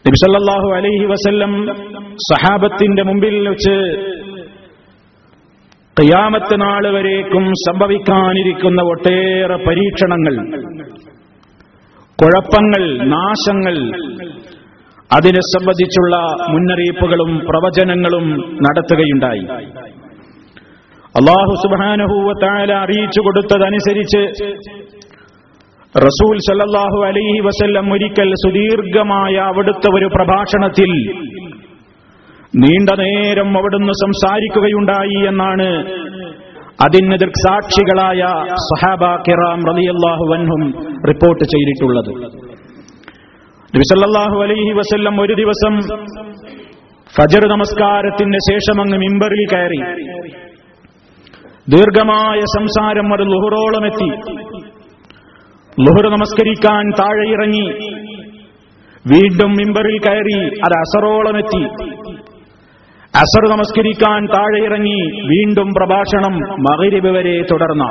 നബിസല്ലാഹു അലൈഹി വസല്ലം സഹാബത്തിന്റെ മുമ്പിൽ വെച്ച് ഖിയാമത്ത് നാൾ വരേക്കും സംഭവിക്കാനിരിക്കുന്ന ഒട്ടേറെ പരീക്ഷണങ്ങൾ കുഴപ്പങ്ങൾ നാശങ്ങൾ അതിനെ സംബന്ധിച്ചുള്ള മുന്നറിയിപ്പുകളും പ്രവചനങ്ങളും നടത്തുകയുണ്ടായി അള്ളാഹു സുബാനഹൂവത്തായ അറിയിച്ചു കൊടുത്തതനുസരിച്ച് റസൂൽ സല്ലല്ലാഹു അലൈഹി വസല്ലം ഒരിക്കൽ സുദീർഘമായ അവിടുത്തെ ഒരു പ്രഭാഷണത്തിൽ നീണ്ട നേരം അവിടുന്ന് സംസാരിക്കുകയുണ്ടായി എന്നാണ് അതിന് ദൃക്സാക്ഷികളായ സഹാബ കിറാം റളിയല്ലാഹു അൻഹും റിപ്പോർട്ട് ചെയ്തിട്ടുള്ളത് നബിസല്ലാഹു അലൈഹി വസല്ലം ഒരു ദിവസം ഫജർ നമസ്കാരത്തിന് ശേഷം അങ്ങ് മിമ്പറിൽ കയറി ദീർഘമായ സംസാരം അത് ലുഹുറോളം എത്തി ലുഹുർ നമസ്കരിക്കാൻ താഴെ ഇറങ്ങി വീണ്ടും മിമ്പറിൽ കയറി അത് അസറോളം എത്തി അസർ നമസ്കരിക്കാൻ താഴെ ഇറങ്ങി വീണ്ടും പ്രഭാഷണം മകരിബ് വരെ തുടർന്ന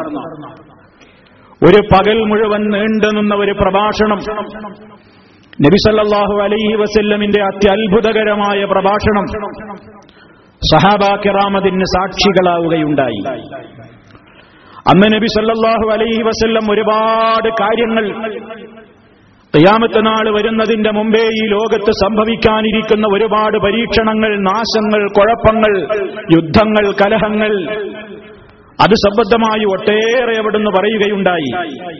ഒരു പകൽ മുഴുവൻ നീണ്ടു നിന്ന ഒരു പ്രഭാഷണം നബിസല്ലാഹു അലൈഹി വസല്ലമിന്റെ അത്യത്ഭുതകരമായ പ്രഭാഷണം സഹാബ കിറാമതിന് സാക്ഷികളാവുകയുണ്ടായി അന്ന് നബി സല്ലല്ലാഹു അലൈഹി വസല്ലം ഒരുപാട് കാര്യങ്ങൾ ഖിയാമത്ത് നാൾ വരുന്നതിന്റെ മുമ്പേ ഈ ലോകത്ത് സംഭവിക്കാനിരിക്കുന്ന ഒരുപാട് പരീക്ഷണങ്ങൾ നാശങ്ങൾ കുഴപ്പങ്ങൾ യുദ്ധങ്ങൾ കലഹങ്ങൾ അത് സംബന്ധമായി ഒട്ടേറെ അവിടുന്ന് പറയുകയുണ്ടായി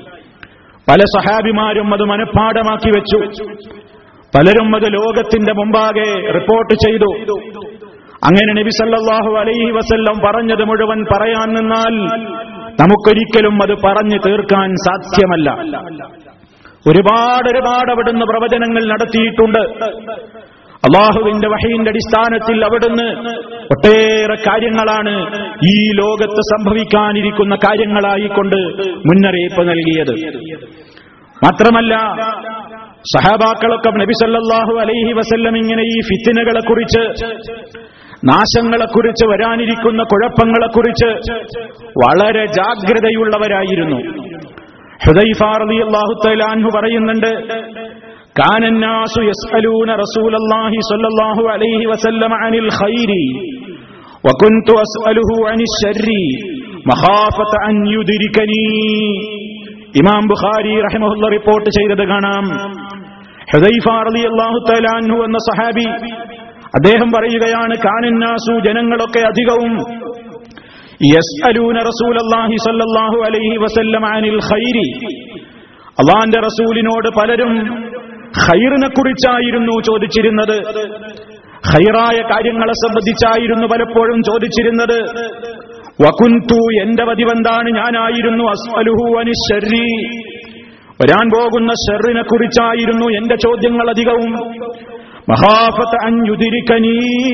പല സഹാബിമാരും അത് മനഃപ്പാടമാക്കി വെച്ചു പലരും അത് ലോകത്തിന്റെ മുമ്പാകെ റിപ്പോർട്ട് ചെയ്തു അങ്ങനെ നബി സല്ലല്ലാഹു അലൈഹി വസല്ലം പറഞ്ഞത് മുഴുവൻ പറയാൻ നിന്നാൽ നമുക്കൊരിക്കലും അത് പറഞ്ഞു തീർക്കാൻ സാധ്യമല്ല ഒരുപാട് ഒരുപാട് അവിടുന്ന് പ്രവചനങ്ങൾ നടത്തിയിട്ടുണ്ട് അള്ളാഹുവിന്റെ വഹയിന്റെ അടിസ്ഥാനത്തിൽ അവിടുന്ന് ഒട്ടേറെ കാര്യങ്ങളാണ് ഈ ലോകത്ത് സംഭവിക്കാനിരിക്കുന്ന കാര്യങ്ങളായിക്കൊണ്ട് മുന്നറിയിപ്പ് നൽകിയത് മാത്രമല്ല സഹാബാക്കളൊക്കെ നബി സല്ലല്ലാഹു അലൈഹി വസല്ലം ഇങ്ങനെ ഈ ഫിത്തിനകളെ കുറിച്ച് നാശങ്ങളെക്കുറിച്ച് വരാനിരിക്കുന്ന കുഴപ്പങ്ങളെക്കുറിച്ച് വളരെ ജാഗ്രതയുള്ളവരായിരുന്നു ഹുദൈഫാറിയാഹു പറയുന്നുണ്ട് കാനന്നാസു യസ്അലൂന റസൂലല്ലാഹി സ്വല്ലല്ലാഹു അലൈഹി വസല്ലം അനിൽ ഖൈരി وكنت أسأله عن الشر مخافة أن يدركني ഇമാം ബുഖാരി റഹിമഹുല്ല റിപ്പോർട്ട് ചെയ്തത് കാണാം ഹുദൈഫ റളിയല്ലാഹു തആല അൻഹു എന്ന സഹാബി അദ്ദേഹം പറയുകയാണ് കാനന്നാസു ജനങ്ങളൊക്കെ അധികവും യസ്അലൂന റസൂലല്ലാഹി സ്വല്ലല്ലാഹു അലൈഹി വസല്ലം അനിൽ ഖൈരി അള്ളാന്റെ റസൂലിനോട് പലരും ഖൈറിനെ കുറിച്ചായിരുന്നു ചോദിച്ചിരുന്നത് ഖൈറായ കാര്യങ്ങളെ സംബന്ധിച്ചായിരുന്നു പലപ്പോഴും ചോദിച്ചിരുന്നത് വകുന്തു എന്റെ പതിവെന്താണ് ഞാനായിരുന്നു അസ്അലുഹു അനിശ്ശരി വരാൻ പോകുന്ന ഷെറിനെ കുറിച്ചായിരുന്നു എന്റെ ചോദ്യങ്ങൾ അധികവും മഹാഫത്ത് അഞ്ഞുതിരിക്കനീ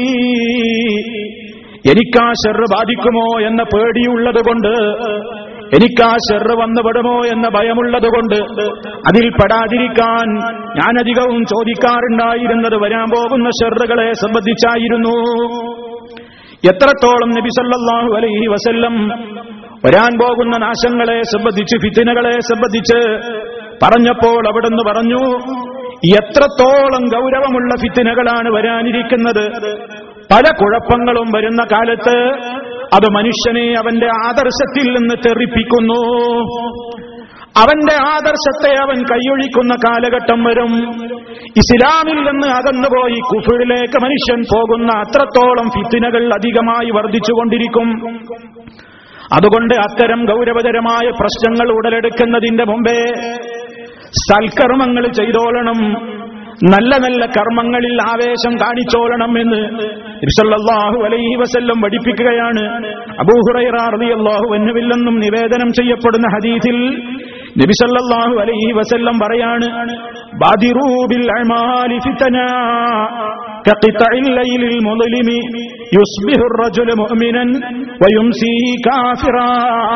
എനിക്കാ ഷെറ് ബാധിക്കുമോ എന്ന പേടിയുള്ളത് കൊണ്ട് എനിക്കാ ഷെറ് വന്നുപെടുമോ എന്ന ഭയമുള്ളത് കൊണ്ട് അതിൽ പെടാതിരിക്കാൻ ഞാനധികവും ചോദിക്കാറുണ്ടായിരുന്നത് വരാൻ പോകുന്ന ഷെറുകളെ സംബന്ധിച്ചായിരുന്നു എത്രത്തോളം നബി സല്ലല്ലാഹു അലൈഹി വസല്ലം വരാൻ പോകുന്ന നാശങ്ങളെ സംബന്ധിച്ച് ഫിത്തിനകളെ സംബന്ധിച്ച് പറഞ്ഞപ്പോൾ അവിടുന്ന് പറഞ്ഞു എത്രത്തോളം ഗൗരവമുള്ള ഫിത്തിനകളാണ് വരാനിരിക്കുന്നത് പല കുഴപ്പങ്ങളും വരുന്ന കാലത്ത് അത് മനുഷ്യനെ അവന്റെ ആദർശത്തിൽ നിന്ന് തെറിപ്പിക്കുന്നു അവന്റെ ആദർശത്തെ അവൻ കൈയൊഴിക്കുന്ന കാലഘട്ടം വരും ഇസ്ലാമിൽ നിന്ന് അകന്നുപോയി കുഫിളിലേക്ക് മനുഷ്യൻ പോകുന്ന അത്രത്തോളം ഫിത്തിനകൾ അധികമായി വർദ്ധിച്ചുകൊണ്ടിരിക്കും അതുകൊണ്ട് അത്തരം ഗൗരവതരമായ പ്രശ്നങ്ങൾ ഉടലെടുക്കുന്നതിന്റെ മുമ്പേ സൽക്കർമ്മങ്ങൾ ചെയ്തോളണം നല്ല നല്ല കർമ്മങ്ങളിൽ ആവേശം കാണിച്ചോളണം എന്ന് ഇർസല്ലാഹു അലൈഹി വസല്ലം പഠിപ്പിക്കുകയാണ് അബൂഹുറൈറാഹു എന്നുവില്ലെന്നും നിവേദനം ചെയ്യപ്പെടുന്ന ഹദീസിൽ നബി സല്ലല്ലാഹു അലൈഹി വസല്ലം പറയാണ് ബാദിറൂബിൽ അമാലി ഫിതന كقطع الليل المظلم يصبح الرجل مؤمنا ويمسي كافرا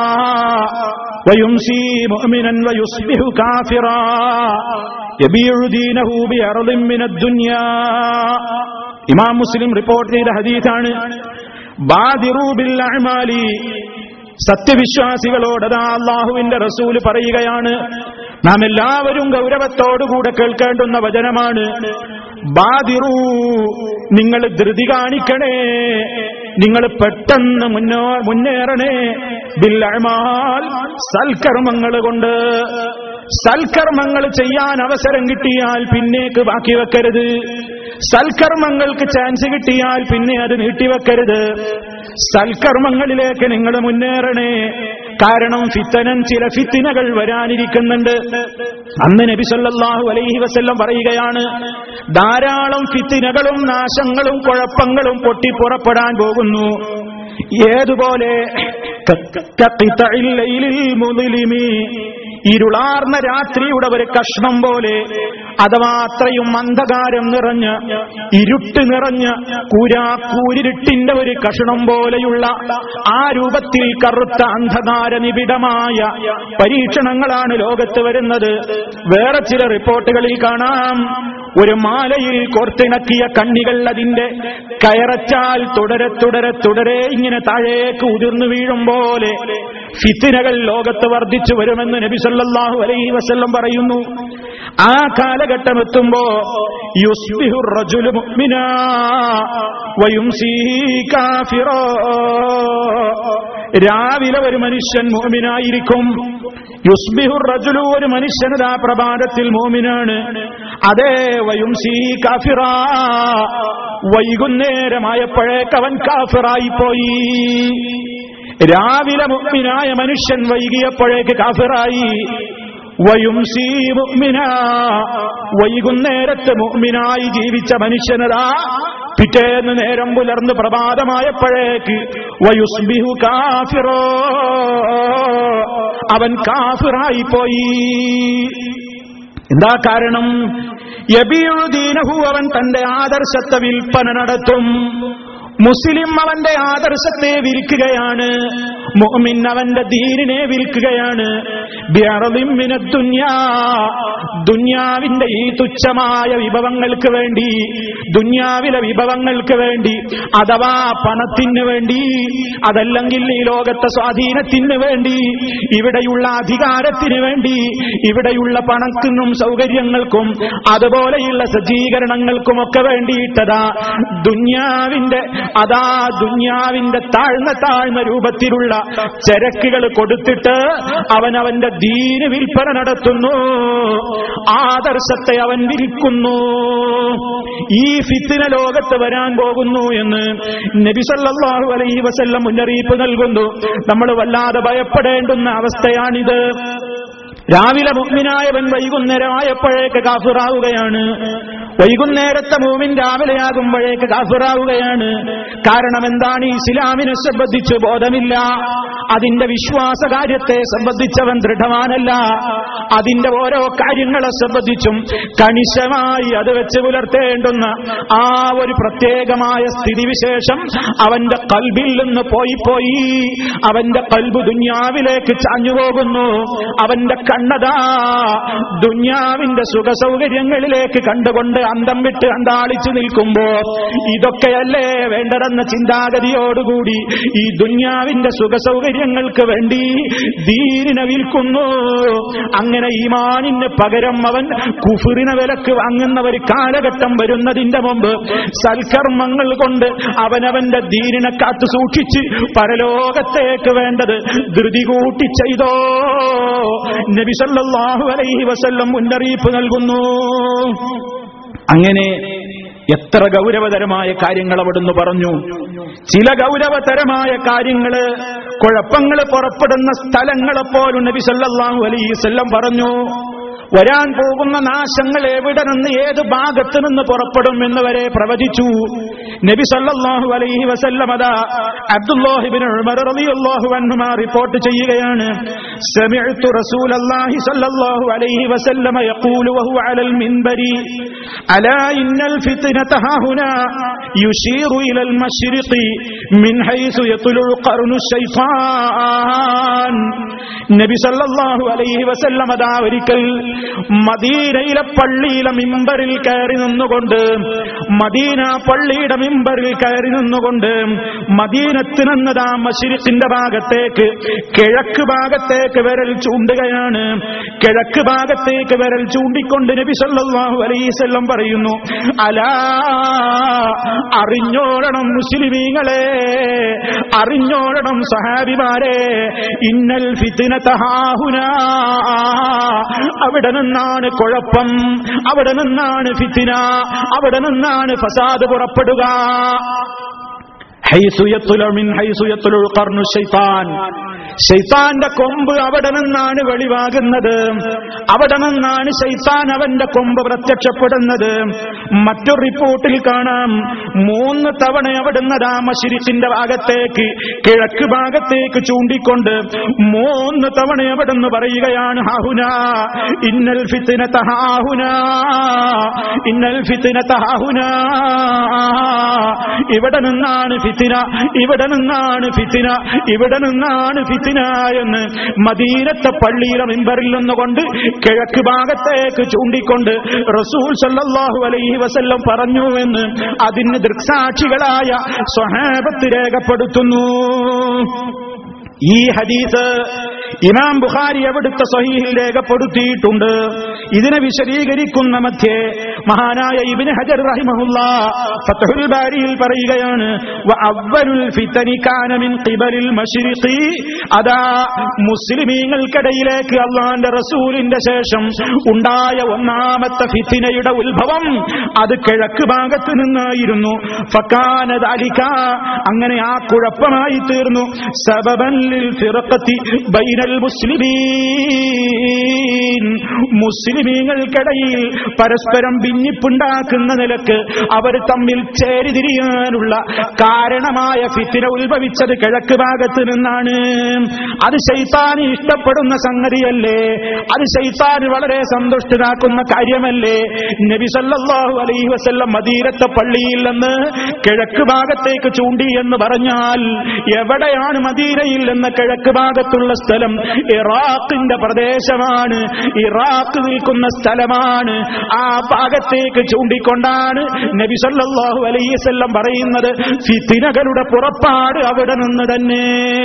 ويمسي مؤمنا ويصبح كافرا يبيع دينه بعرض من الدنيا ഇമാം മുസ്ലിം റിപ്പോർട്ട് ചെയ്ത ഹദീസാണ് ബാദിറൂബിൽ അഅമാലി സത്യവിശ്വാസികളോടതാ അള്ളാഹുവിന്റെ റസൂല് പറയുകയാണ് നാം എല്ലാവരും ഗൗരവത്തോടുകൂടെ കേൾക്കേണ്ടുന്ന വചനമാണ് ബാദിറൂ നിങ്ങൾ ധൃതി കാണിക്കണേ നിങ്ങൾ പെട്ടെന്ന് മുന്നോ മുന്നേറണേ ബില്ലമാൽ സൽക്കർമ്മങ്ങൾ കൊണ്ട് സൽക്കർമ്മങ്ങൾ ചെയ്യാൻ അവസരം കിട്ടിയാൽ പിന്നേക്ക് ബാക്കി വെക്കരുത് സൽക്കർമ്മങ്ങൾക്ക് ചാൻസ് കിട്ടിയാൽ പിന്നെ അത് നീട്ടിവെക്കരുത് സൽക്കർമ്മങ്ങളിലേക്ക് നിങ്ങൾ മുന്നേറണേ കാരണം ഫിത്തനൻ ചില ഫിത്തിനകൾ വരാനിരിക്കുന്നുണ്ട് അന്ന് നബി സല്ലല്ലാഹു അലൈഹി വസല്ലം പറയുകയാണ് ധാരാളം ഫിത്തിനകളും നാശങ്ങളും കുഴപ്പങ്ങളും പൊട്ടിപ്പുറപ്പെടാൻ പോകുന്നു ഏതുപോലെ കഖിതഇൽ ലൈലിൽ മുദ്ലിമി ഇരുളാർന്ന രാത്രിയുടെ ഒരു കഷ്ണം പോലെ അഥവാ അത്രയും അന്ധകാരം നിറഞ്ഞ് ഇരുട്ട് നിറഞ്ഞ് കൂരാക്കൂരിരുട്ടിന്റെ ഒരു കഷണം പോലെയുള്ള ആ രൂപത്തിൽ കറുത്ത അന്ധകാര നിബിഡമായ പരീക്ഷണങ്ങളാണ് ലോകത്ത് വരുന്നത് വേറെ ചില റിപ്പോർട്ടുകളിൽ കാണാം ഒരു മാലയിൽ കോർത്തിണക്കിയ കണ്ണികൾ അതിന്റെ കയറച്ചാൽ തുടരെ തുടരെ തുടരെ ഇങ്ങനെ താഴേക്ക് ഉതിർന്നു വീഴും പോലെ ഫിത്തിനകൾ ലോകത്ത് വർദ്ധിച്ചു വരുമെന്ന് നബി സല്ലല്ലാഹു അലൈഹി വസല്ലം പറയുന്നു ആ കാലഘട്ടം എത്തുമ്പോ യുസ്ബിഹു റജുലു മുഅ്മിനാ വയുംസീ കാഫിറോ രാവിലെ ഒരു മനുഷ്യൻ മുഅ്മിനായിരിക്കും യുസ്ബിഹു റജുലു ഒരു മനുഷ്യനത് ആ പ്രഭാതത്തിൽ മോമിനാണ് അതേ വയുംസീ കാഫിറ വൈകുന്നേരമായപ്പോഴേക്ക് അവൻ കാഫിറായി പോയി രാവിലെ മുഅ്മിനായ മനുഷ്യൻ വൈകിയപ്പോഴേക്ക് കാഫിറായി വയുംസീ മുഅ്മിന വൈകുന്നേരത്ത് മുഅ്മിനായി ജീവിച്ച മനുഷ്യനതാ പിറ്റേന്ന് നേരം പുലർന്ന് പ്രഭാതമായപ്പോഴേക്ക് വയുസ്ബിഹു കാഫിറോ അവൻ കാഫിറായി പോയി എന്താ കാരണം യബിയുദീനഹു അവൻ തന്റെ ആദർശത്തെ വിൽപ്പന നടത്തും മുസ്ലിം അവന്റെ ആദർശത്തെ വിൽക്കുകയാണ് മുഅ്മിൻ അവന്റെ ദീനിനെ വിൽക്കുകയാണ് ബിഅറദിൻ മിനദ് ദുനിയാ ദുന്യാവിന്റെ ഈ തുച്ഛമായ വിഭവങ്ങൾക്ക് വേണ്ടി ദുന്യാവിലെ വിഭവങ്ങൾക്ക് വേണ്ടി അഥവാ പണത്തിന് വേണ്ടി അതല്ലെങ്കിൽ ഈ ലോകത്തെ സ്വാധീനത്തിന് വേണ്ടി ഇവിടെയുള്ള അധികാരത്തിന് വേണ്ടി ഇവിടെയുള്ള പണത്തിനും സൗകര്യങ്ങൾക്കും അതുപോലെയുള്ള സജ്ജീകരണങ്ങൾക്കുമൊക്കെ വേണ്ടിയിട്ടതാ ദുന്യാവിന്റെ അതാ ദുന്യാവിന്റെ താഴ്ന്ന താഴ്ന്ന രൂപത്തിലുള്ള ചരക്കുകൾ കൊടുത്തിട്ട് അവൻ അവന്റെ ദീന് വിൽപ്പന നടത്തുന്നു ആദർശത്തെ അവൻ വിൽക്കുന്നു ഈ ഫിത്തിന ലോകത്ത് വരാൻ പോകുന്നു എന്ന് നബി സല്ലല്ലാഹു അലൈഹി വസല്ലം മുന്നറിയിപ്പ് നൽകുന്നു നമ്മൾ വല്ലാതെ ഭയപ്പെടേണ്ടുന്ന അവസ്ഥയാണിത് രാവിലെ മുഗ്മിനായവൻ വൈകുന്നേരമായപ്പോഴേക്ക് കാഫിറാവുകയാണ് വൈകുന്നേരത്തെ മൂമിൻ രാവിലെയാകുമ്പോഴേക്ക് കാഫിറാവുകയാണ് കാരണം എന്താണ് ഇസ്ലാമിനെ സംബന്ധിച്ച് ബോധമില്ല അതിന്റെ വിശ്വാസ കാര്യത്തെ സംബന്ധിച്ചവൻ ദൃഢവാനല്ല അതിന്റെ ഓരോ കാര്യങ്ങളെ സംബന്ധിച്ചും കണിശമായി അത് വെച്ച് പുലർത്തേണ്ടുന്ന ആ ഒരു പ്രത്യേകമായ സ്ഥിതിവിശേഷം അവന്റെ കൽബിൽ നിന്ന് പോയി പോയി അവന്റെ കൽബ് ദുന്യാവിലേക്ക് ചാഞ്ഞുപോകുന്നു അവന്റെ കണ്ണതാ ദുന്യാവിന്റെ സുഖസൗകര്യങ്ങളിലേക്ക് കണ്ടുകൊണ്ട് അന്തം വിട്ട് അന്താളിച്ചു നിൽക്കുമ്പോ ഇതൊക്കെയല്ലേ വേണ്ടതെന്ന ചിന്താഗതിയോടുകൂടി ഈ ദുന്യാവിന്റെ സുഖസൗകര്യങ്ങൾക്ക് വേണ്ടി ദീനിനെ വിൽക്കുന്നു അങ്ങനെ ഈമാനിന് പകരം അവൻ കുഫുറിനെ വിലക്ക് വാങ്ങുന്ന ഒരു കാലഘട്ടം വരുന്നതിന്റെ മുമ്പ് സൽക്കർമ്മങ്ങൾ കൊണ്ട് അവനവന്റെ ദീനിനെ കാത്തു സൂക്ഷിച്ച് പരലോകത്തേക്ക് വേണ്ടത് ധൃതി കൂട്ടി ചെയ്തോ നബി സല്ലല്ലാഹു അലൈഹി വസല്ലം മുന്നറിയിപ്പ് നൽകുന്നു അങ്ങനെ എത്ര ഗൗരവതരമായ കാര്യങ്ങൾ അവിടുന്ന് പറഞ്ഞു ചില ഗൗരവതരമായ കാര്യങ്ങള് കുഴപ്പങ്ങൾ പുറപ്പെടുന്ന സ്ഥലങ്ങളെപ്പോലും നബി സല്ലല്ലാഹു അലൈഹി വസല്ലം പറഞ്ഞു വരാൻ പോകുന്ന നാശങ്ങൾ എവിടെ നിന്ന് ഏത് ഭാഗത്ത് നിന്ന് പുറപ്പെടും എന്ന് വരെ പ്രവചിച്ചു നബി സല്ലല്ലാഹു അലൈഹി വസല്ലം അതാ അബ്ദുല്ലാഹിബ്നു ഉമർ റളിയല്ലാഹു അൻഹുമ റിപ്പോർട്ട് ചെയ്യുകയാണ് സമിഅ്തു റസൂലല്ലാഹി സല്ലല്ലാഹു അലൈഹി വസല്ലം യഖൂലു വഹുവ അലൽ മിൻബരി അലാ ഇന്നൽ ഫിത്നത ഹാഹുനാ യുശീറു ഇലൽ മശ്രിഖി മിൻ ഹൈസു യത്ലു ഖർനു ശൈത്താൻ നബി സല്ലല്ലാഹു അലൈഹി വസല്ലം അതാ ഒരിക്കൽ മദീനയിലെ പള്ളിയിലെ മിമ്പറിൽ കയറി നിന്നുകൊണ്ട് മദീന പള്ളിയുടെ മിമ്പറിൽ കയറി നിന്നുകൊണ്ട് മദീനത്ത് നിന്നതാ മഷിരിത്തിന്റെ ഭാഗത്തേക്ക് കിഴക്ക് ഭാഗത്തേക്ക് വിരൽ ചൂണ്ടുകയാണ് കിഴക്ക് ഭാഗത്തേക്ക് വിരൽ ചൂണ്ടിക്കൊണ്ട് നബി സല്ലല്ലാഹു അലൈഹിസല്ലം പറയുന്നു അലാ അറിഞ്ഞോളണം മുസ്ലിമീങ്ങളെ അറിഞ്ഞോളണം സഹാബിമാരെ ഇന്നൽ ഫിത്തിന തഹാഹുന അവിടെ നിന്നാണ് കുഴപ്പം അവിടെ നിന്നാണ് ഫിത്തിന അവിടെ നിന്നാണ് ഫസാദ് പുറപ്പെടുക ഹൈസു യത്തുല മിൻ ഹൈസു യത്തുലുൽ ഖർനു ശൈത്താൻ ശൈത്താന്റെ കൊമ്പ് അവിടെ നിന്നാണ് വെളിവാകുന്നത് അവിടെ നിന്നാണ് ശൈത്താൻ അവന്റെ കൊമ്പ് പ്രത്യക്ഷപ്പെടുന്നത് മറ്റൊരു റിപ്പോർട്ടിൽ കാണാം മൂന്ന് തവണ അവിടുന്ന് രാമശിരിച്ചിന്റെ ഭാഗത്തേക്ക് കിഴക്ക് ഭാഗത്തേക്ക് ചൂണ്ടിക്കൊണ്ട് മൂന്ന് തവണ അവിടുന്ന് പറയുകയാണ് ഹാഹുന ഇന്നൽ ഫിത്തിന തഹാഹുന ഇന്നൽ ഫിത്തിന തഹാഹുന ഇവിടെ നിന്നാണ് ഫിത്തിന ഇവിടെ നിന്നാണ് ഫിത്തിന ഇവിടെ നിന്നാണ് ഫിത്തിന എന്ന് മദീനത്തെ പള്ളിയിലെ മിമ്പറിൽ നിന്നുകൊണ്ട് കിഴക്ക് ഭാഗത്തേക്ക് ചൂണ്ടിക്കൊണ്ട് റസൂൽ സല്ലല്ലാഹു അലൈഹി വസല്ലം പറഞ്ഞു എന്ന് അതിന് ദൃക്സാക്ഷികളായ സ്വഹാബത്ത് രേഖപ്പെടുത്തുന്നു ഈ ഹദീസ് ഇമാം ബുഖാരി അവിടുത്തെ സഹീഹിൽ രേഖപ്പെടുത്തിയിട്ടുണ്ട് ഇതിനെ വിശദീകരിക്കുന്ന മധ്യേ മഹാനായ ഇബ്നു ഹജർ റഹിമഹുല്ല ഫത്ഹുൽ ബാരിയിൽ പറയുകയാണ് വ അവ്വലുൽ ഫിതനി കാന മിൻ ഖിബലിൽ മശ്രിഖി അതാ മുസ്ലിമീങ്ങൾക്കിടയിലേക്ക് അള്ളാന്റെ റസൂലിന്റെ ശേഷം ഉണ്ടായ ഒന്നാമത്തെ ഫിത്തിനയുടെ ഉത്ഭവം അത് കിഴക്ക് ഭാഗത്ത് നിന്നായിരുന്നു ഫക്കാന ദാലിക അങ്ങനെ ആ കുഴപ്പമായി തീർന്നു സബബൻ ലിൽ ഫിറഖത്തി ബൈനൽ മുസ്ലിമീൻ മുസ്ലിമീങ്ങൾക്കിടയിൽ പരസ്പരം ഭിന്നിപ്പുണ്ടാക്കുന്ന നിലക്ക് അവർ തമ്മിൽ ചേരിതിരിയാനുള്ള കാരണമായ ഫിത്തിന ഉത്ഭവിച്ചത് കിഴക്ക് ഭാഗത്ത് നിന്നാണ് അത് ശൈത്താന് ഇഷ്ടപ്പെടുന്ന സംഗതിയല്ലേ അത് ശൈത്താന് വളരെ സന്തുഷ്ടനാക്കുന്ന കാര്യമല്ലേ നബി സല്ലല്ലാഹു അലൈഹി വസല്ലം മദീനത്തെ പള്ളിയിൽ നിന്ന് കിഴക്ക് ഭാഗത്തേക്ക് ചൂണ്ടി എന്ന് പറഞ്ഞാൽ എവിടെയാണ് മദീനയിൽ നിന്ന് കിഴക്ക് ഭാഗത്തുള്ള സ്ഥലം ഇറാഖിന്റെ പ്രദേശമാണ് ഇറാഖ് നിൽക്കുന്ന സ്ഥലമാണ് ആ ഭാഗത്തേക്ക് ചൂണ്ടിക്കൊണ്ടാണ് നബി സല്ലല്ലാഹു അലൈഹി വസല്ലം പറയുന്നത് ഫിത്തിനകളുടെ പുറപ്പാട് അവിടെ നിന്ന് തന്നെ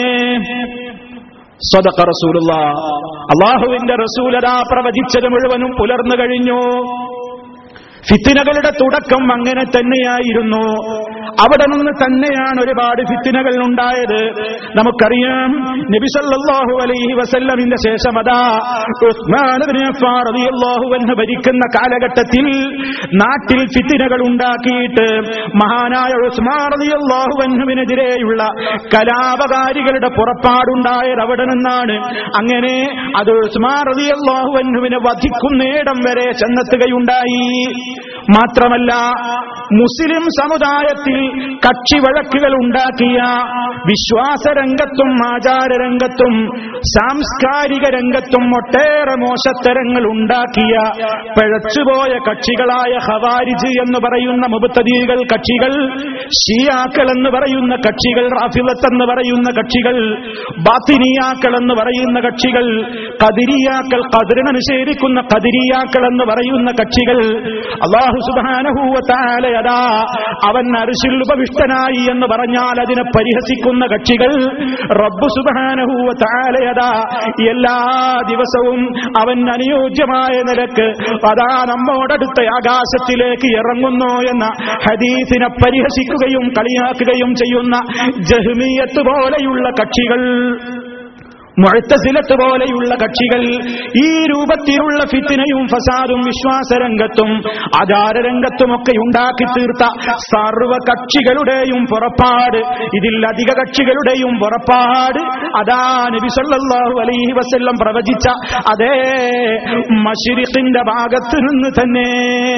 സ്വതക്ക റസൂലുള്ള അള്ളാഹുവിന്റെ റസൂലതാ പ്രവചിച്ചത് മുഴുവനും പുലർന്നു കഴിഞ്ഞു ഫിത്തിനകളുടെ തുടക്കം അങ്ങനെ തന്നെയായിരുന്നു അവിടെ നിന്ന് തന്നെയാണ് ഒരുപാട് ഫിത്തിനകൾ ഉണ്ടായത് നമുക്കറിയാം നബി സല്ലല്ലാഹു അലൈഹി വസല്ലമിന്റെ ശേഷം അതാ ഉസ്മാൻ ഇബ്നു അഫ്ഫാൻ റളിയല്ലാഹു അൻഹു ഭരിക്കുന്ന കാലഘട്ടത്തിൽ നാട്ടിൽ ഫിത്തിനകൾ ഉണ്ടാക്കിയിട്ട് മഹാനായ ഉസ്മാൻ റളിയല്ലാഹു അൻഹുവിനെതിരെയുള്ള കലാപകാരികളുടെ പുറപ്പാടുണ്ടായത് അവിടെ നിന്നാണ് അങ്ങനെ അത് ഉസ്മാൻ റളിയല്ലാഹു അൻഹുവിനെ വധിക്കുന്നേടം വരെ ചെന്നെത്തുകയുണ്ടായി മാത്രമല്ല മുസ്ലിം സമുദായത്തിൽ കക്ഷി വഴക്കുകൾ ഉണ്ടാക്കിയ വിശ്വാസരംഗത്തും ആചാരരംഗത്തും സാംസ്കാരിക രംഗത്തും ഒട്ടേറെ മോശത്തരങ്ങൾ ഉണ്ടാക്കിയ പിഴച്ചുപോയ കക്ഷികളായ ഹവാരിജ് എന്ന് പറയുന്ന മുബത്തദീകൾ കക്ഷികൾ ഷിയാക്കൾ എന്ന് പറയുന്ന കക്ഷികൾ റാഫിലത്ത് എന്ന് പറയുന്ന കക്ഷികൾ ബാത്തിനിയാക്കൾ എന്ന് പറയുന്ന കക്ഷികൾ കതിരിയാക്കൾ കതിരിനെ നിഷേധിക്കുന്ന കതിരിയാക്കൾ എന്ന് പറയുന്ന കക്ഷികൾ അള്ളാഹു സുബാനഹൂവത്താലയതാ അവൻ അരിശിൽ ഉപവിഷ്ടനായി എന്ന് പറഞ്ഞാൽ അതിനെ പരിഹസിക്കുന്ന കക്ഷികൾ റബ്ബു സുബാനഹൂവത്താലയതാ എല്ലാ ദിവസവും അവൻ അനുയോജ്യമായ നിലക്ക് അതാ നമ്മോടടുത്ത ആകാശത്തിലേക്ക് ഇറങ്ങുന്നു എന്ന ഹദീസിനെ പരിഹസിക്കുകയും കളിയാക്കുകയും ചെയ്യുന്ന ജഹ്മിയത്ത് പോലെയുള്ള കക്ഷികൾ മുഴത്തസിലത്ത് പോലെയുള്ള കക്ഷികൾ ഈ രൂപത്തിലുള്ള ഫിത്തിനയും ഫസാദും വിശ്വാസരംഗത്തും ആചാരരംഗത്തുമൊക്കെ ഉണ്ടാക്കി തീർത്ത സർവ കക്ഷികളുടെയും പുറപ്പാട് ഇതിൽ അധിക കക്ഷികളുടെയും പുറപ്പാട് അതാ നബി സല്ലല്ലാഹു അലൈഹി വസല്ലം പ്രവചിച്ച അതേ മഷിരിഖിന്റെ ഭാഗത്ത് നിന്ന് തന്നെ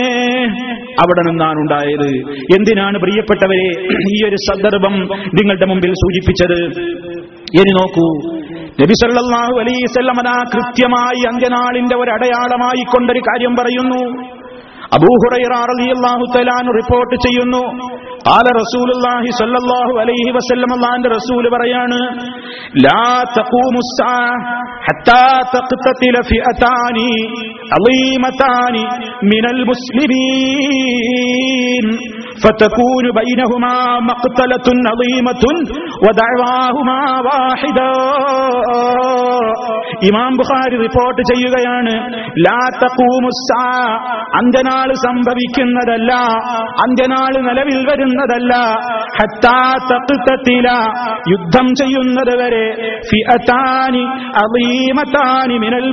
അവിടെ നിന്നാണ് ഉണ്ടായത് എന്തിനാണ് പ്രിയപ്പെട്ടവരെ ഈ ഒരു സന്ദർഭം നിങ്ങളുടെ മുമ്പിൽ സൂചിപ്പിച്ചത് ഇനി നോക്കൂ നബി സല്ലല്ലാഹു അലൈഹി വസല്ലം അതാ കൃത്യമായി അന്ത്യനാളിന്റെ ഒരു അടയാളമായി കൊണ്ടൊരു കാര്യം പറയുന്നു അബൂഹുറൈറ റളിയല്ലാഹു തആല റിപ്പോർട്ട് ചെയ്യുന്നു قال رسول الله صلى الله عليه وسلم അള്ളാന്റെ റസൂൽ പറയാണ് لا تقوم الساعة حتى تقتتل فئتان عظيمتان من المسلمين فتكون بينهما مقتلة عظيمة ودعواهما واحدة ഇമാം ബുഖാരി റിപ്പോർട്ട് ചെയ്യുകയാണ് ലാ തഖൂമുസ്സാ അന്ത്യനാൾ സംഭവിക്കുന്നതല്ല അന്ത്യനാൾ നിലവിൽ വരുന്നതല്ല ഹത്താ തഖ്തതില യുദ്ധം ചെയ്യുന്നത് വരെ ഫിഅതാനി അളീമതാനി മിനൽ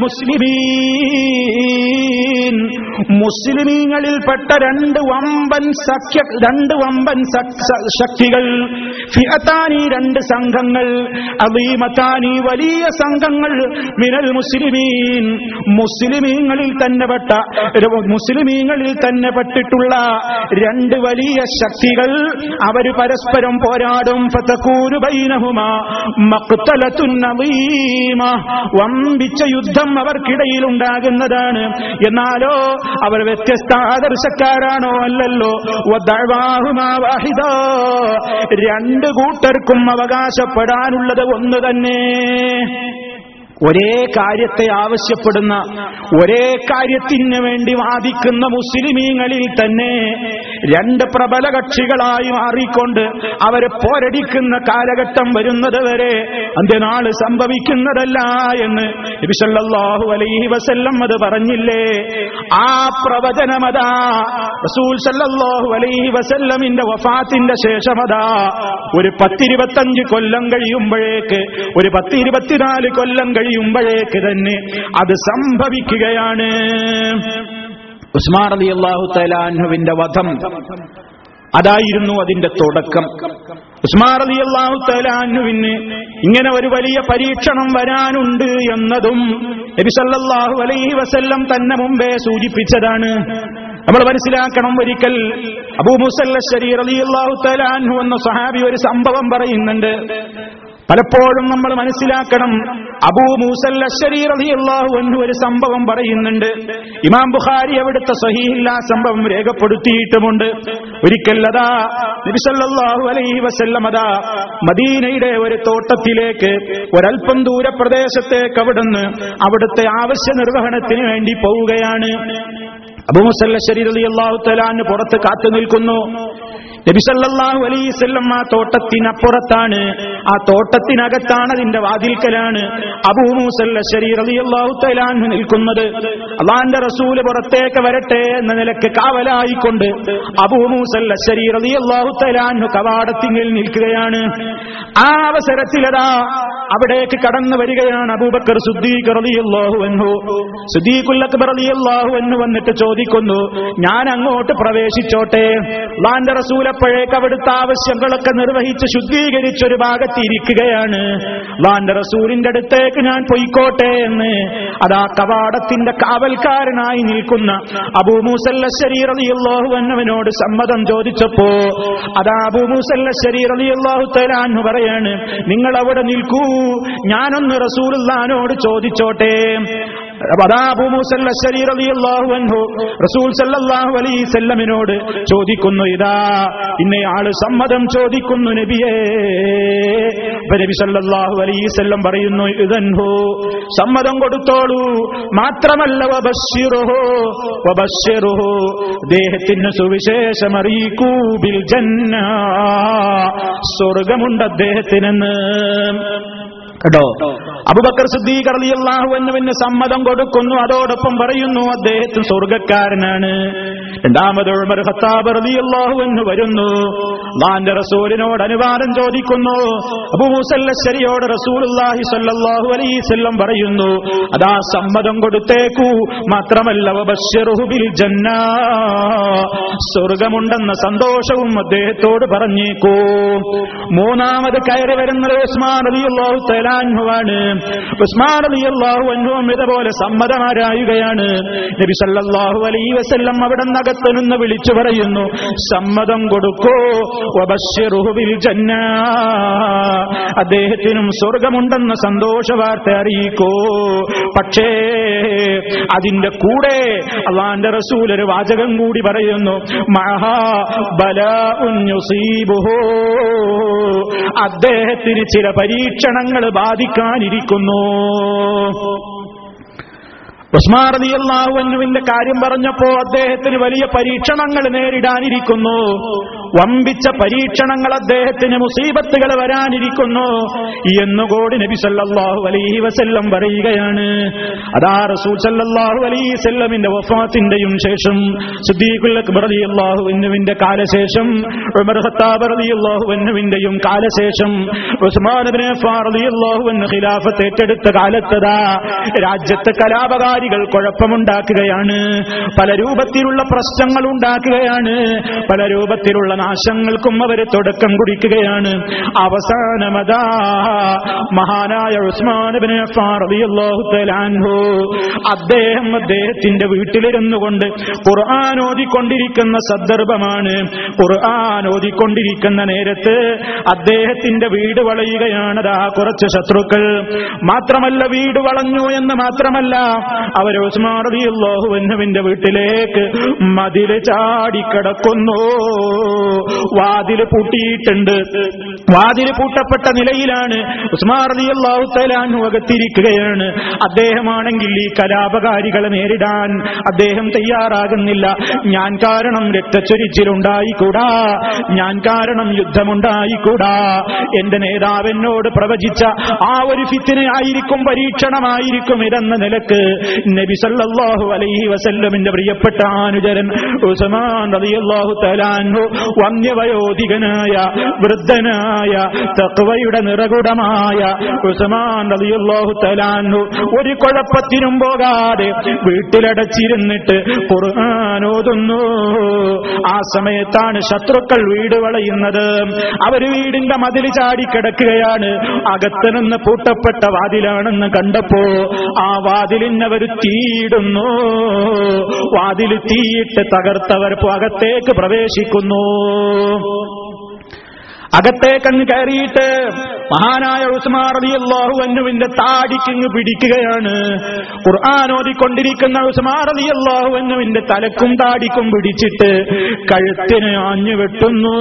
മുസ്ലിമീൻ മുസ്ലിമീങ്ങളിൽപ്പെട്ട രണ്ട് വമ്പൻ സഖ്യ രണ്ട് വമ്പൻ സഖ്- സ- ശക്തികൾ ഫിഅതാനി രണ്ട് സംഘങ്ങൾ അളീമതാനി വലിയ സംഘങ്ങൾ മിനൽ മുസ്ലിമീൻ മുസ്ലിമീങ്ങളിൽ തന്നെ പെട്ട മുസ്ലിമീങ്ങളിൽ തന്നെ പെട്ടിട്ടുള്ള രണ്ട് വലിയ ശക്തികൾ അവര് പരസ്പരം പോരാടും ഫതകൂനു ബൈനഹുമാ മഖ്തലത്തുൻ നദീമ വമ്പിച്ച യുദ്ധം അവർക്കിടയിൽ ഉണ്ടാകുന്നതാണ് എന്നാലോ അവർ വ്യത്യസ്ത ആദർശക്കാരാണോ അല്ലല്ലോ വദഅവാഹുമാ വാഹിദ രണ്ട് കൂട്ടർക്കും അവകാശപ്പെടാനുള്ളത് ഒന്ന് തന്നെ ഒരേ കാര്യത്തെ ആവശ്യപ്പെടുന്ന ഒരേ കാര്യത്തിന് വേണ്ടി വാദിക്കുന്ന മുസ്ലിമീങ്ങളിൽ തന്നെ രണ്ട് പ്രബല കക്ഷികളായി മാറിക്കൊണ്ട് അവരെ പോരടിക്കുന്ന കാലഘട്ടം വരുന്നത് വരെ അന്ത്യനാള് സംഭവിക്കുന്നതല്ല എന്ന് നബി സല്ലല്ലാഹു അലൈഹി വസല്ലം അത് പറഞ്ഞില്ലേ ആ പ്രവചനമതാ റസൂൽ സല്ലല്ലാഹു അലൈഹി വസല്ലമിന്റെ വഫാത്തിന്റെ ശേഷമതാ ഒരു പത്തിരുപത്തഞ്ച് കൊല്ലം കഴിയുമ്പോഴേക്ക് ഒരു പത്തിരുപത്തിനാല് കൊല്ലം കഴിയുമ്പോഴേക്ക് തന്നെ അത് സംഭവിക്കുകയാണ് ഉസ്മാൻ അലി അള്ളാഹു തലാൻഹുവിന്റെ വധം അതായിരുന്നു അതിന്റെ തുടക്കം ഉസ്മാൻ അലി അള്ളാഹു തലാൻഹുവിന് ഇങ്ങനെ ഒരു വലിയ പരീക്ഷണം വരാനുണ്ട് എന്നതും നബി സല്ലല്ലാഹു അലൈഹി വസല്ലം തന്നെ മുമ്പേ സൂചിപ്പിച്ചതാണ് നമ്മൾ മനസ്സിലാക്കണം ഒരിക്കൽ അബൂ മുസല്ല ശരീർ അലി അള്ളാഹു തലാൻഹു എന്ന സഹാബി ഒരു സംഭവം പറയുന്നുണ്ട് പലപ്പോഴും നമ്മൾ മനസ്സിലാക്കണം അബൂ മൂസല്ല ശരീർ അള്ളാഹു എന്ന് ഒരു സംഭവം പറയുന്നുണ്ട് ഇമാം ബുഖാരി അവിടുത്തെ സഹീഹില്ല സംഭവം രേഖപ്പെടുത്തിയിട്ടുമുണ്ട് ഒരിക്കൽ അതാ നബിസല്ലാഹു അലൈഹി വസല്ലം അതാ മദീനയുടെ ഒരു തോട്ടത്തിലേക്ക് ഒരൽപ്പം ദൂര പ്രദേശത്തേക്ക് അവിടുന്ന് അവിടുത്തെ ആവശ്യ നിർവഹണത്തിന് വേണ്ടി പോവുകയാണ് അബൂമുസല്ല ശരീർ അള്ളാഹു തലാന്ന് പുറത്ത് കാത്തു നിൽക്കുന്നു നബിസല്ലാഹു അലൈവല്ലം ആ തോട്ടത്തിനപ്പുറത്താണ് ആ തോട്ടത്തിനകത്താണ് അതിന്റെ വാതിൽക്കലാണ് അബൂമൂസല്ല ശരീർ അള്ളാഹു തലാന്ന് നിൽക്കുന്നത് അള്ളാന്റെ റസൂല് പുറത്തേക്ക് വരട്ടെ എന്ന നിലക്ക് കാവലായിക്കൊണ്ട് അബൂമൂസല്ല ശരീർ അള്ളാഹു തലാന്നു കവാടത്തിങ്കിൽ നിൽക്കുകയാണ് ആ അവസരത്തിലതാ അവിടേക്ക് കടന്നു വരികയാണ് അബൂബക്കർ സുദ്ദീഖ് റളിയല്ലാഹു അൻഹു സുദ്ദീഖുൽ അക്ബർ റളിയല്ലാഹു അൻഹു വന്നിട്ട് ചോദിക്കുന്നു ഞാൻ അങ്ങോട്ട് പ്രവേശിച്ചോട്ടെ അള്ളാന്റെ റസൂൽ അപ്പോഴേക്ക് അവിടുത്തെ ആവശ്യങ്ങളൊക്കെ നിർവഹിച്ച് ശുദ്ധീകരിച്ചൊരു ഭാഗത്ത് ഇരിക്കുകയാണ് അള്ളാന്റെ റസൂലിന്റെ അടുത്തേക്ക് ഞാൻ പൊയ്ക്കോട്ടെ എന്ന് അതാ കവാടത്തിന്റെ കാവൽക്കാരനായി നിൽക്കുന്ന അബൂ മൂസല്ല ശരീർ അലിയല്ലാഹു എന്നവനോട് സമ്മതം ചോദിച്ചപ്പോ അതാ അബൂ മൂസല്ല ശരീർ അലിയല്ലാഹു തലാന്ന് പറയാണ് നിങ്ങൾ അവിടെ നിൽക്കൂ ഞാനൊന്ന് റസൂലുള്ളാനോട് ചോദിച്ചോട്ടെ അതാ അബൂ മൂസല്ല ശരീർ അലിയല്ലാഹു അൻഹു റസൂൽ സല്ലല്ലാഹു അലൈഹി സല്ലമിനോട് ചോദിക്കുന്നു ഇതാ ഇന്നയാള് സമ്മതം ചോദിക്കുന്നു നബിയേ അപ്പൊ നബി സല്ലല്ലാഹു അലൈഹി സല്ലം പറയുന്നു ഇതൻഹു സമ്മതം കൊടുത്തോളൂ മാത്രമല്ല വബശ്ശിറുഹു വബശ്ശിറുഹു ദേഹത്തിന് സുവിശേഷം അറിയിക്കൂ ബിൽ ജന്ന സ്വർഗമുണ്ട് അദ്ദേഹത്തിനെന്ന് കേട്ടോ അബുബക്കർ സിദ്ദീഖ് റളിയല്ലാഹു അൻഹുവിന് സമ്മതം കൊടുക്കുന്നു അതോടൊപ്പം പറയുന്നു അദ്ദേഹത്തിന് സ്വർഗക്കാരനാണ് രണ്ടാമത് ഉമർ ഖത്താബ് റളിയല്ലാഹു അൻഹു വരുന്നു അള്ളാന്റെ റസൂലിനോട് അനുവാദം ചോദിക്കുന്നു അബൂ മൂസല്ല ശരിയോട് റസൂലുള്ളാഹി സ്വല്ലല്ലാഹു അലൈഹി വസല്ലം പറയുന്നു അതാ സമ്മതം കൊടുത്തേക്കൂ മാത്രമല്ല വബശ്ശിറുഹു ബിൽ ജന്ന സ്വർഗമുണ്ടെന്ന സന്തോഷവും അദ്ദേഹത്തോട് പറഞ്ഞേക്കൂ മൂന്നാമത് കയറി വരുന്നത് ഉസ്മാൻ റളിയല്ലാഹു തആല അൻഹുവാണ് ഉസ്മാൻ റളിയല്ലാഹു അൻഹുവും ഇതുപോലെ സമ്മതമാരായുകയാണ് നബി സല്ലല്ലാഹു അലൈഹി വസല്ലം അവിടെ നിന്ന് അകത്ത് നിന്ന് വിളിച്ചു പറയുന്നു സമ്മതം കൊടുക്കോ വബശ്ശിറുഹു ബിൽ ജന്ന അദ്ദേഹത്തിനും സ്വർഗമുണ്ടെന്ന സന്തോഷ വാർത്ത അറിയിക്കോ പക്ഷേ അതിന്റെ കൂടെ അള്ളാന്റെ റസൂൽ ഒരു വാചകം കൂടി പറയുന്നു മഹാ ബലാഉൻ യുസീബുഹു അദ്ദേഹത്തിന് ചില പരീക്ഷണങ്ങൾ ബാധിക്കാനിരിക്കുന്നു ഉസ്മാൻ റളിയല്ലാഹുവിന്റെ കാര്യം പറഞ്ഞപ്പോ അദ്ദേഹത്തിന് വലിയ പരീക്ഷണങ്ങൾ നേരിടാനിരിക്കുന്നു വമ്പിച്ച പരീക്ഷണങ്ങൾ അദ്ദേഹത്തിന് മുസീബത്തുകൾ വരാനിരിക്കുന്നു എന്നുകൂടി നബി സല്ലല്ലാഹു അലൈഹി വസല്ലം പറയുകയാണ് അതാ റസൂൽ സല്ലല്ലാഹു അലൈഹി വസല്ലമിന്റെ വഫാത്തിന്റെയും ശേഷം സിദ്ദീഖുൽ അക്ബർ റളിയല്ലാഹുവിന്റെ കാലശേഷം ഉമർ ഖത്താബ് റളിയല്ലാഹുവിന്റെയും കാലശേഷം ഉസ്മാൻ ഇബ്നു അഫ്ഫാൻ റളിയല്ലാഹു ഖിലാഫത്ത് ഏറ്റെടുത്ത കാലത്തതാ രാജ്യത്തെ കലാപകാരികൾ കുഴപ്പമുണ്ടാക്കുകയാണ് പല രൂപത്തിലുള്ള പ്രശ്നങ്ങൾ ഉണ്ടാക്കുകയാണ് പല രൂപത്തിലുള്ള നാശങ്ങൾക്കും അവർ തുടക്കം കുറിക്കുകയാണ് അവസാനമതാ മഹാനായ ഉസ്മാൻ ഇബ്നു അഫ്ഫാൻ റളിയല്ലാഹു തആല അൻഹു അദ്ദേഹം അദ്ദേഹത്തിന്റെ വീട്ടിലിരുന്നു കൊണ്ട് ഖുർആൻ ഓതിക്കൊണ്ടിരിക്കുന്ന സന്ദർഭമാണ് ഖുർആൻ ഓതിക്കൊണ്ടിരിക്കുന്ന നേരത്ത് അദ്ദേഹത്തിന്റെ വീട് വളയുകയാണതാ കുറച്ച് ശത്രുക്കൾ മാത്രമല്ല വീട് വളഞ്ഞു എന്ന് മാത്രമല്ല അവർ ഉസ്മാൻ റളിയല്ലാഹു അൻഹുവിന്റെ വീട്ടിലേക്ക് മതില് ചാടിക്കിടക്കുന്നു വാതില് പൂട്ടിയിട്ടുണ്ട് വാതില് പൂട്ടപ്പെട്ട നിലയിലാണ് ഉസ്മാൻ റളിയല്ലാഹു തആല അൻഹു അകത്തിരിക്കുകയാണ് അദ്ദേഹമാണെങ്കിൽ ഈ കലാപകാരികളെ നേരിടാൻ അദ്ദേഹം തയ്യാറാകുന്നില്ല ഞാൻ കാരണം രക്തച്ചൊരിച്ചിലുണ്ടായിക്കൂടാ ഞാൻ കാരണം യുദ്ധമുണ്ടായിക്കൂടാ എന്റെ നേതാവ് എന്നോട് പ്രവചിച്ച ആ ഒരു ഫിത്തിനായിരിക്കും പരീക്ഷണമായിരിക്കും ഇതെന്ന നിലക്ക് നബി സല്ലല്ലാഹു അലൈഹി വസല്ലമിന്റെ പ്രിയപ്പെട്ട അനുചരൻ ഉസ്മാൻ റളിയല്ലാഹു തആല അൻഹു വന്യവയോധികനായ വൃദ്ധനായ തഖ്വയുടെ നിറകുടമായ ഉസ്മാൻ റളിയല്ലാഹു തആല അൻഹു ഒരു കുഴപ്പത്തിനും പോകാതെ വീട്ടിലടച്ചിരുന്നിട്ട് ഖുർആൻ ഓതുന്നു ആ സമയത്താണ് ശത്രുക്കൾ വീട് വളയുന്നത് അവര് വീടിന്റെ മതിൽ ചാടിക്കിടക്കുകയാണ് അകത്ത് നിന്ന് പൂട്ടപ്പെട്ട വാതിലാണെന്ന് കണ്ടപ്പോ ആ വാതിലിനവർ തീയിടുന്നു വാതിൽ തീയിട്ട് തകർത്തവർ അകത്തേക്ക് പ്രവേശിക്കുന്നു അകത്തേക്കങ്ങ് കയറിയിട്ട് മഹാനായ ഉസ്മാൻ റളിയല്ലാഹു അൻഹുവിന്റെ താടിക്കിങ് പിടിക്കുകയാണ് ഖുർആൻ ഓതിക്കൊണ്ടിരിക്കുന്ന ഉസ്മാൻ റളിയല്ലാഹു അൻഹുവിന്റെ തലക്കും താടിക്കും പിടിച്ചിട്ട് കഴുത്തിന് ആഞ്ഞു വെട്ടുന്നു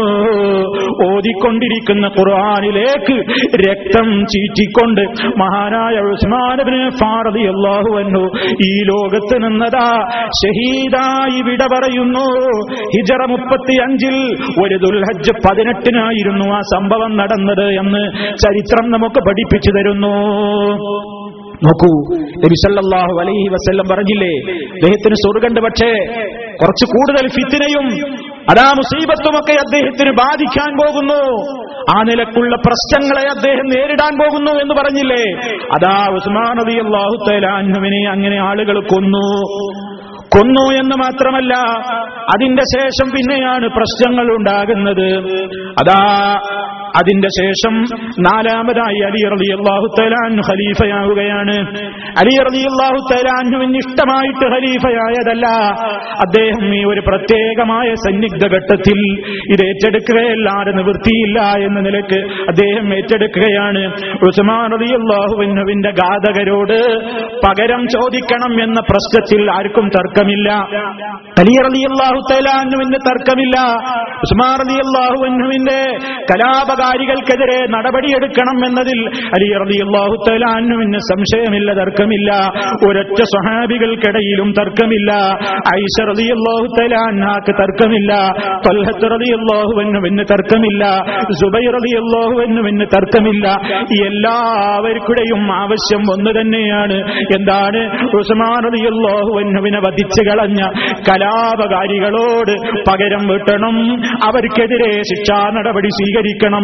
ഓതിക്കൊണ്ടിരിക്കുന്ന ഖുർആനിലേക്ക് രക്തം ചീറ്റിക്കൊണ്ട് മഹാനായ ഉസ്മാൻ ഇബ്നു അഫ്ഫാൻ റളിയല്ലാഹു അൻഹു ഈ ലോകത്ത് നിന്നതാ ഷഹീദായി വിട പറയുന്നു ഹിജറ മുപ്പത്തി അഞ്ചിൽ ഒരു ദുൽഹജ്ജ് പതിനെട്ടിനായിരുന്നു ആ സംഭവം നടന്നത് എന്ന് ചരിത്രം നമുക്ക് പഠിപ്പിച്ചു തരുന്നു നോക്കൂ നബി സല്ലല്ലാഹു അലൈഹി വസല്ലം പറഞ്ഞില്ലേ അദ്ദേഹത്തിന് സ്വർഗണ്ട് പക്ഷേ കുറച്ച് കൂടുതൽ ഫിത്തിനയും അതാ മുസീബത്തുമൊക്കെ അദ്ദേഹത്തിന് ബാധിക്കാൻ പോകുന്നു ആ നിലക്കുള്ള പ്രശ്നങ്ങളെ അദ്ദേഹം നേരിടാൻ പോകുന്നു എന്ന് പറഞ്ഞില്ലേ അതാ ഉസ്മാൻ റളിയല്ലാഹു തആല അൻഹുവിനെ അങ്ങനെ ആളുകൾ കൊന്നു കൊന്നു എന്ന് മാത്രമല്ല അതിന്റെ ശേഷം പിന്നെയാണ് പ്രശ്നങ്ങൾ ഉണ്ടാകുന്നത് അതാ അതിന്റെ ശേഷം നാലാമതായി അലി റലി അള്ളാഹു തലാൻ ഖലീഫയാവുകയാണ് അലി റലി അള്ളാഹു തലാനുവിന് ഇഷ്ടമായിട്ട് ഖലീഫയായതല്ല അദ്ദേഹം ഈ ഒരു പ്രത്യേകമായ സന്നിഗ്ധ ഘട്ടത്തിൽ ഇത് ഏറ്റെടുക്കുകയല്ലാതെ നിവൃത്തിയില്ല എന്ന നിലക്ക് അദ്ദേഹം ഏറ്റെടുക്കുകയാണ് ഉസ്മാൻ റലി അള്ളാഹുവിന്റെ ഘാതകരോട് പകരം ചോദിക്കണം എന്ന പ്രശ്നത്തിൽ ആർക്കും തർക്കമില്ല അലി റലി അള്ളാഹു തലാനുവിന് തർക്കമില്ല ഉസ്മാൻ റലി അള്ളാഹുവിന്റെ കലാപകാരികൾക്കെതിരെ നടപടിയെടുക്കണം എന്നതിൽ അലി റലി അള്ളാഹു തലാനുവിന് സംശയമില്ല തർക്കമില്ല ഒരൊറ്റ സ്വഹാബികൾക്കിടയിലും തർക്കമില്ല ഐഷ റലി അള്ളാഹു തലാൻഹാക്ക് തർക്കമില്ല തൊല്ലത്ത് റലി അള്ളാഹുവിന് തർക്കമില്ല സുബൈ റലി അള്ളാഹുവിന് തർക്കമില്ല എല്ലാവർക്കുടെയും ആവശ്യം ഒന്ന് തന്നെയാണ് എന്താണ് ഉസ്മാൻ റലി അള്ളാഹുവിനെ വധിച്ചു കളഞ്ഞ കലാപകാരികളോട് പകരം വീട്ടണം അവർക്കെതിരെ ശിക്ഷാ നടപടി സ്വീകരിക്കണം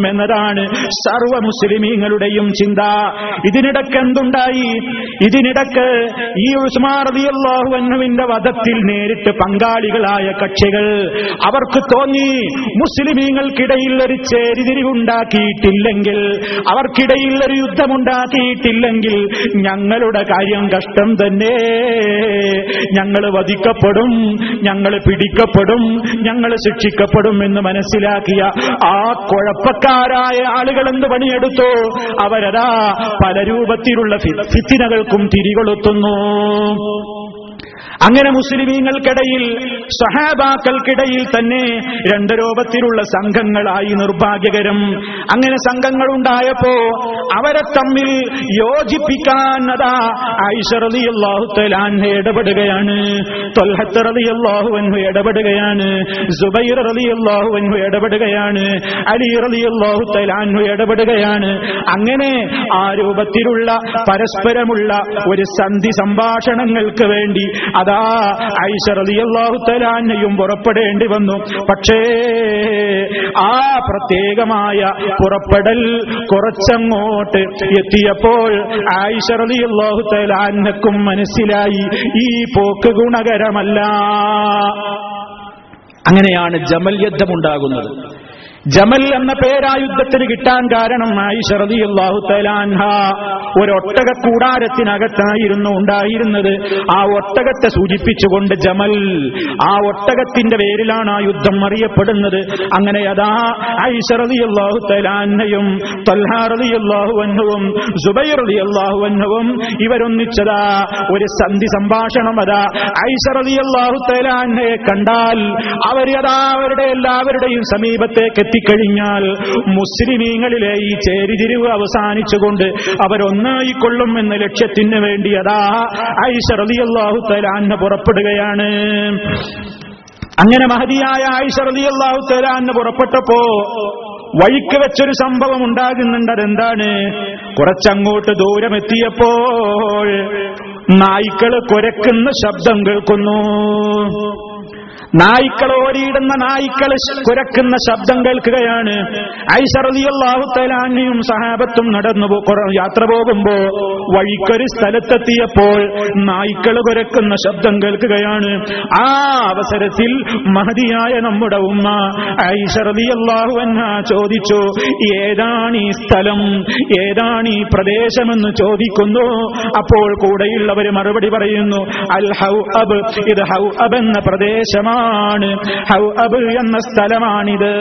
എന്നതാണ് സർവ മുസ്ലിമീങ്ങളുടെയും ചിന്ത ഇതിനിടക്ക് എന്തുണ്ടായി ഇതിനിടക്ക് ഈ ഉസ്മാൻ റളിയല്ലാഹു അൻഹുവിന്റെ വധത്തിൽ നേരിട്ട് പങ്കാളികളായ കക്ഷികൾ അവർക്ക് തോന്നി മുസ്ലിമീങ്ങൾക്കിടയിൽ ഒരു ചേരിതിരിവുണ്ടാക്കിയിട്ടില്ലെങ്കിൽ അവർക്കിടയിൽ ഒരു യുദ്ധമുണ്ടാക്കിയിട്ടില്ലെങ്കിൽ ഞങ്ങളുടെ കാര്യം കഷ്ടം തന്നെ ഞങ്ങൾ വധിക്കപ്പെടും ഞങ്ങൾ പിടിക്കപ്പെടും ഞങ്ങൾ ശിക്ഷിക്കപ്പെടും എന്ന് മനസ്സിലാക്കിയ ആ കുഴപ്പക്കാരായ ആളുകൾ എന്ത് പണിയെടുത്തു അവരതാ പല രൂപത്തിലുള്ള ഫി- ഫിത്തിനകൾക്കും തിരികൊളുത്തുന്നു അങ്ങനെ മുസ്ലിമീങ്ങൾക്കിടയിൽ സഹാബാക്കൾക്കിടയിൽ തന്നെ രണ്ട് രൂപത്തിലുള്ള സംഘങ്ങളായി നിർഭാഗ്യകരം അങ്ങനെ സംഘങ്ങൾ ഉണ്ടായപ്പോ അവരെ തമ്മിൽ യോജിപ്പിക്കാൻ അതാ ഐഷറലി അള്ളാഹു തലാൻഹ ഇടപെടുകയാണ് തൊൽഹത്ത് റലി അള്ളാഹു അൻഹു ഇടപെടുകയാണ് സുബൈർ റലി അള്ളാഹു അൻഹു ഇടപെടുകയാണ് അലി റലി അള്ളാഹു തലാൻഹു ഇടപെടുകയാണ് അങ്ങനെ ആ രൂപത്തിലുള്ള പരസ്പരമുള്ള ഒരു സന്ധി സംഭാഷണങ്ങൾക്ക് വേണ്ടി അതാ ഐഷ റളിയല്ലാഹു തലാന്നയും പുറപ്പെടേണ്ടി വന്നു പക്ഷേ ആ പ്രത്യേകമായ പുറപ്പെടൽ കുറച്ചങ്ങോട്ട് എത്തിയപ്പോൾ ഐഷ റളിയല്ലാഹു തലാന്നക്കും മനസ്സിലായി ഈ പോക്ക് ഗുണകരമല്ല അങ്ങനെയാണ് ജമൽ യുദ്ധമുണ്ടാകുന്നത് ജമൽ എന്ന പേരാ യുദ്ധത്തിന് കിട്ടാൻ കാരണം ആയിഷ റളിയല്ലാഹു തആലാൻഹ ഒരു ഒട്ടക കൂടാരത്തിനകത്തായിരുന്നു ഉണ്ടായിരുന്നത് ആ ഒട്ടകത്തെ സൂചിപ്പിച്ചുകൊണ്ട് ജമൽ ആ ഒട്ടകത്തിന്റെ പേരിലാണ് ആ യുദ്ധം അറിയപ്പെടുന്നത് അങ്ങനെ അതാ ആയിഷ റളിയല്ലാഹു തആലാൻഹയും തൽഹ റളിയല്ലാഹു അൻഹുവും സുബൈർ റളിയല്ലാഹു അൻഹുവും ഇവരൊന്നിച്ചതാ ഒരു സന്ധി സംഭാഷണം അതാ ആയിഷ റളിയല്ലാഹു തആലാൻഹയെ കണ്ടാൽ അവരതാ അവരുടെ എല്ലാവരുടെയും സമീപത്തേക്ക് എത്തിക്കഴിഞ്ഞാൽ മുസ്ലിമീങ്ങളിലെ ഈ ചേരിതിരിവ് അവസാനിച്ചുകൊണ്ട് അവരൊന്നായിക്കൊള്ളും എന്ന ലക്ഷ്യത്തിന് വേണ്ടി അതാ ഐഷ റളിയല്ലാഹു തആല പുറപ്പെടുകയാണ് അങ്ങനെ മഹതിയായ ഐഷ റളിയല്ലാഹു തആല പുറപ്പെട്ടപ്പോ വഴിക്ക് വെച്ചൊരു സംഭവം ഉണ്ടാകുന്നുണ്ട് അതെന്താണ് കുറച്ചങ്ങോട്ട് ദൂരമെത്തിയപ്പോൾ നായ്ക്കള് കുരക്കുന്ന ശബ്ദം കേൾക്കുന്നു നായ്ക്കൾ ഓരിയിടുന്ന നായ്ക്കൾ കുരക്കുന്ന ശബ്ദം കേൾക്കുകയാണ് ഐസറിയാഹു തലാനിയും സഹാബത്തും നടന്നു പോ- കുറ- യാത്ര പോകുമ്പോ വഴിക്കൊരു സ്ഥലത്തെത്തിയപ്പോൾ നായ്ക്കൾ കുരക്കുന്ന ശബ്ദം കേൾക്കുകയാണ് ആ അവസരത്തിൽ മഹതിയായ നമ്മുടെ ഉമ്മ ഐഷറിയാഹു എന്ന ചോദിച്ചു ഏതാണ് ഈ സ്ഥലം ഏതാണ് ഈ പ്രദേശമെന്ന് ചോദിക്കുന്നു അപ്പോൾ കൂടെയുള്ളവർ മറുപടി പറയുന്നു അൽ ഹൗ അബ് ഇത് ഹൗ അബ് എന്ന പ്രദേശമാണ് ഹൗ അബ് എന്ന സ്ഥലമാണിത്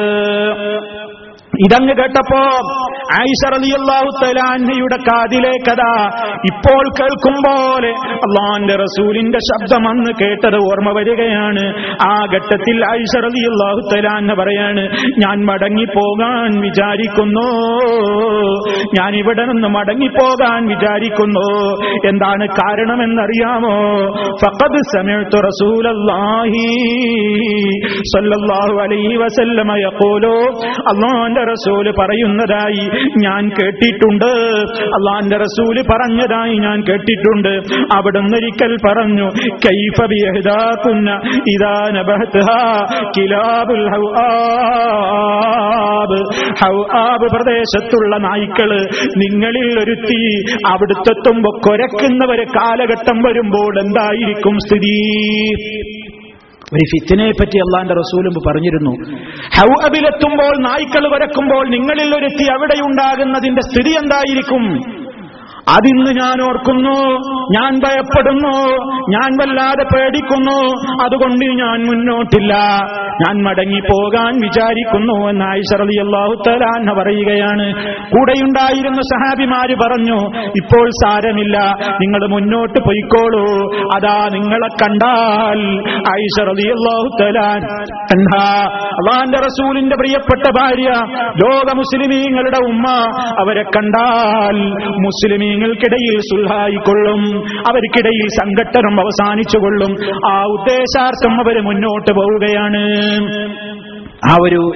ഇതങ്ങ് കേട്ടപ്പോ ആയിഷ റളിയല്ലാഹു തലാൻഹയുടെ കാതിലേക്കതാ ഇപ്പോൾ കേൾക്കും പോലെ അള്ളാന്റെ റസൂലിന്റെ ശബ്ദം അന്ന് കേട്ടത് ഓർമ്മ വരികയാണ് ആ ഘട്ടത്തിൽ ആയിഷ റളിയല്ലാഹു തലാൻഹ പറയാണ് ഞാൻ മടങ്ങിപ്പോകാൻ വിചാരിക്കുന്നു ഞാൻ ഇവിടെ നിന്ന് മടങ്ങിപ്പോകാൻ വിചാരിക്കുന്നു എന്താണ് കാരണമെന്നറിയാമോ ഫഖദ് സമയത്തു റസൂലല്ലാഹി സല്ലല്ലാഹു അലൈഹി വസല്ലമ യഖൂലു അള്ളാന്റെ റസൂല് പറയുന്നതായി ഞാൻ കേട്ടിട്ടുണ്ട് അള്ളാന്റെ റസൂല് പറഞ്ഞതായി ഞാൻ കേട്ടിട്ടുണ്ട് അവിടുന്ന് ഒരിക്കൽ പറഞ്ഞു കൈഫ ബിയഹ്ദാകുന്ന ഇദാ നബഹത്ഹാ കിലാബുൽ ഹൗആബ് ഹൗആബ് പ്രദേശത്തുള്ള നായ്ക്കള് നിങ്ങളിൽ ഒരുത്തി അവിടുത്തെത്തുമ്പോ കൊരക്കുന്ന ഒരു കാലഘട്ടം വരുമ്പോൾ എന്തായിരിക്കും സ്ഥിതി ഒരു ഫിത്തിനെ പറ്റി അള്ളാന്റെ റസൂലും പറഞ്ഞിരുന്നു ഹൗഅബിലെത്തുമ്പോൾ നായ്ക്കൾ വരക്കുമ്പോൾ നിങ്ങളിൽ ഒരുത്തി അവിടെയുണ്ടാകുന്നതിന്റെ സ്ഥിതി എന്തായിരിക്കും അതിന്ന് ഞാൻ ഓർക്കുന്നു ഞാൻ ഭയപ്പെടുന്നു ഞാൻ വല്ലാതെ പേടിക്കുന്നു അതുകൊണ്ട് ഞാൻ മുന്നോട്ടില്ല ഞാൻ മടങ്ങി പോകാൻ വിചാരിക്കുന്നു എന്ന് ആയിഷറലി അള്ളാഹു തലാന്ന പറയുകയാണ് കൂടെയുണ്ടായിരുന്ന സഹാബിമാര് പറഞ്ഞു ഇപ്പോൾ സാരമില്ല നിങ്ങൾ മുന്നോട്ട് പൊയ്ക്കോളൂ അതാ നിങ്ങളെ കണ്ടാൽ ആയിഷറലി അള്ളാഹു തലാൻ അള്ളാന്റെ റസൂലിന്റെ പ്രിയപ്പെട്ട ഭാര്യ ലോക മുസ്ലിമീങ്ങളുടെ ഉമ്മ അവരെ കണ്ടാൽ മുസ്ലിമീങ്ങൾക്കിടയിൽ സുൽഹായിക്കൊള്ളും അവർക്കിടയിൽ സംഘട്ടനം അവസാനിച്ചുകൊള്ളും ആ ഉദ്ദേശാർത്ഥം അവർ മുന്നോട്ട് പോവുകയാണ് ആ ഒരു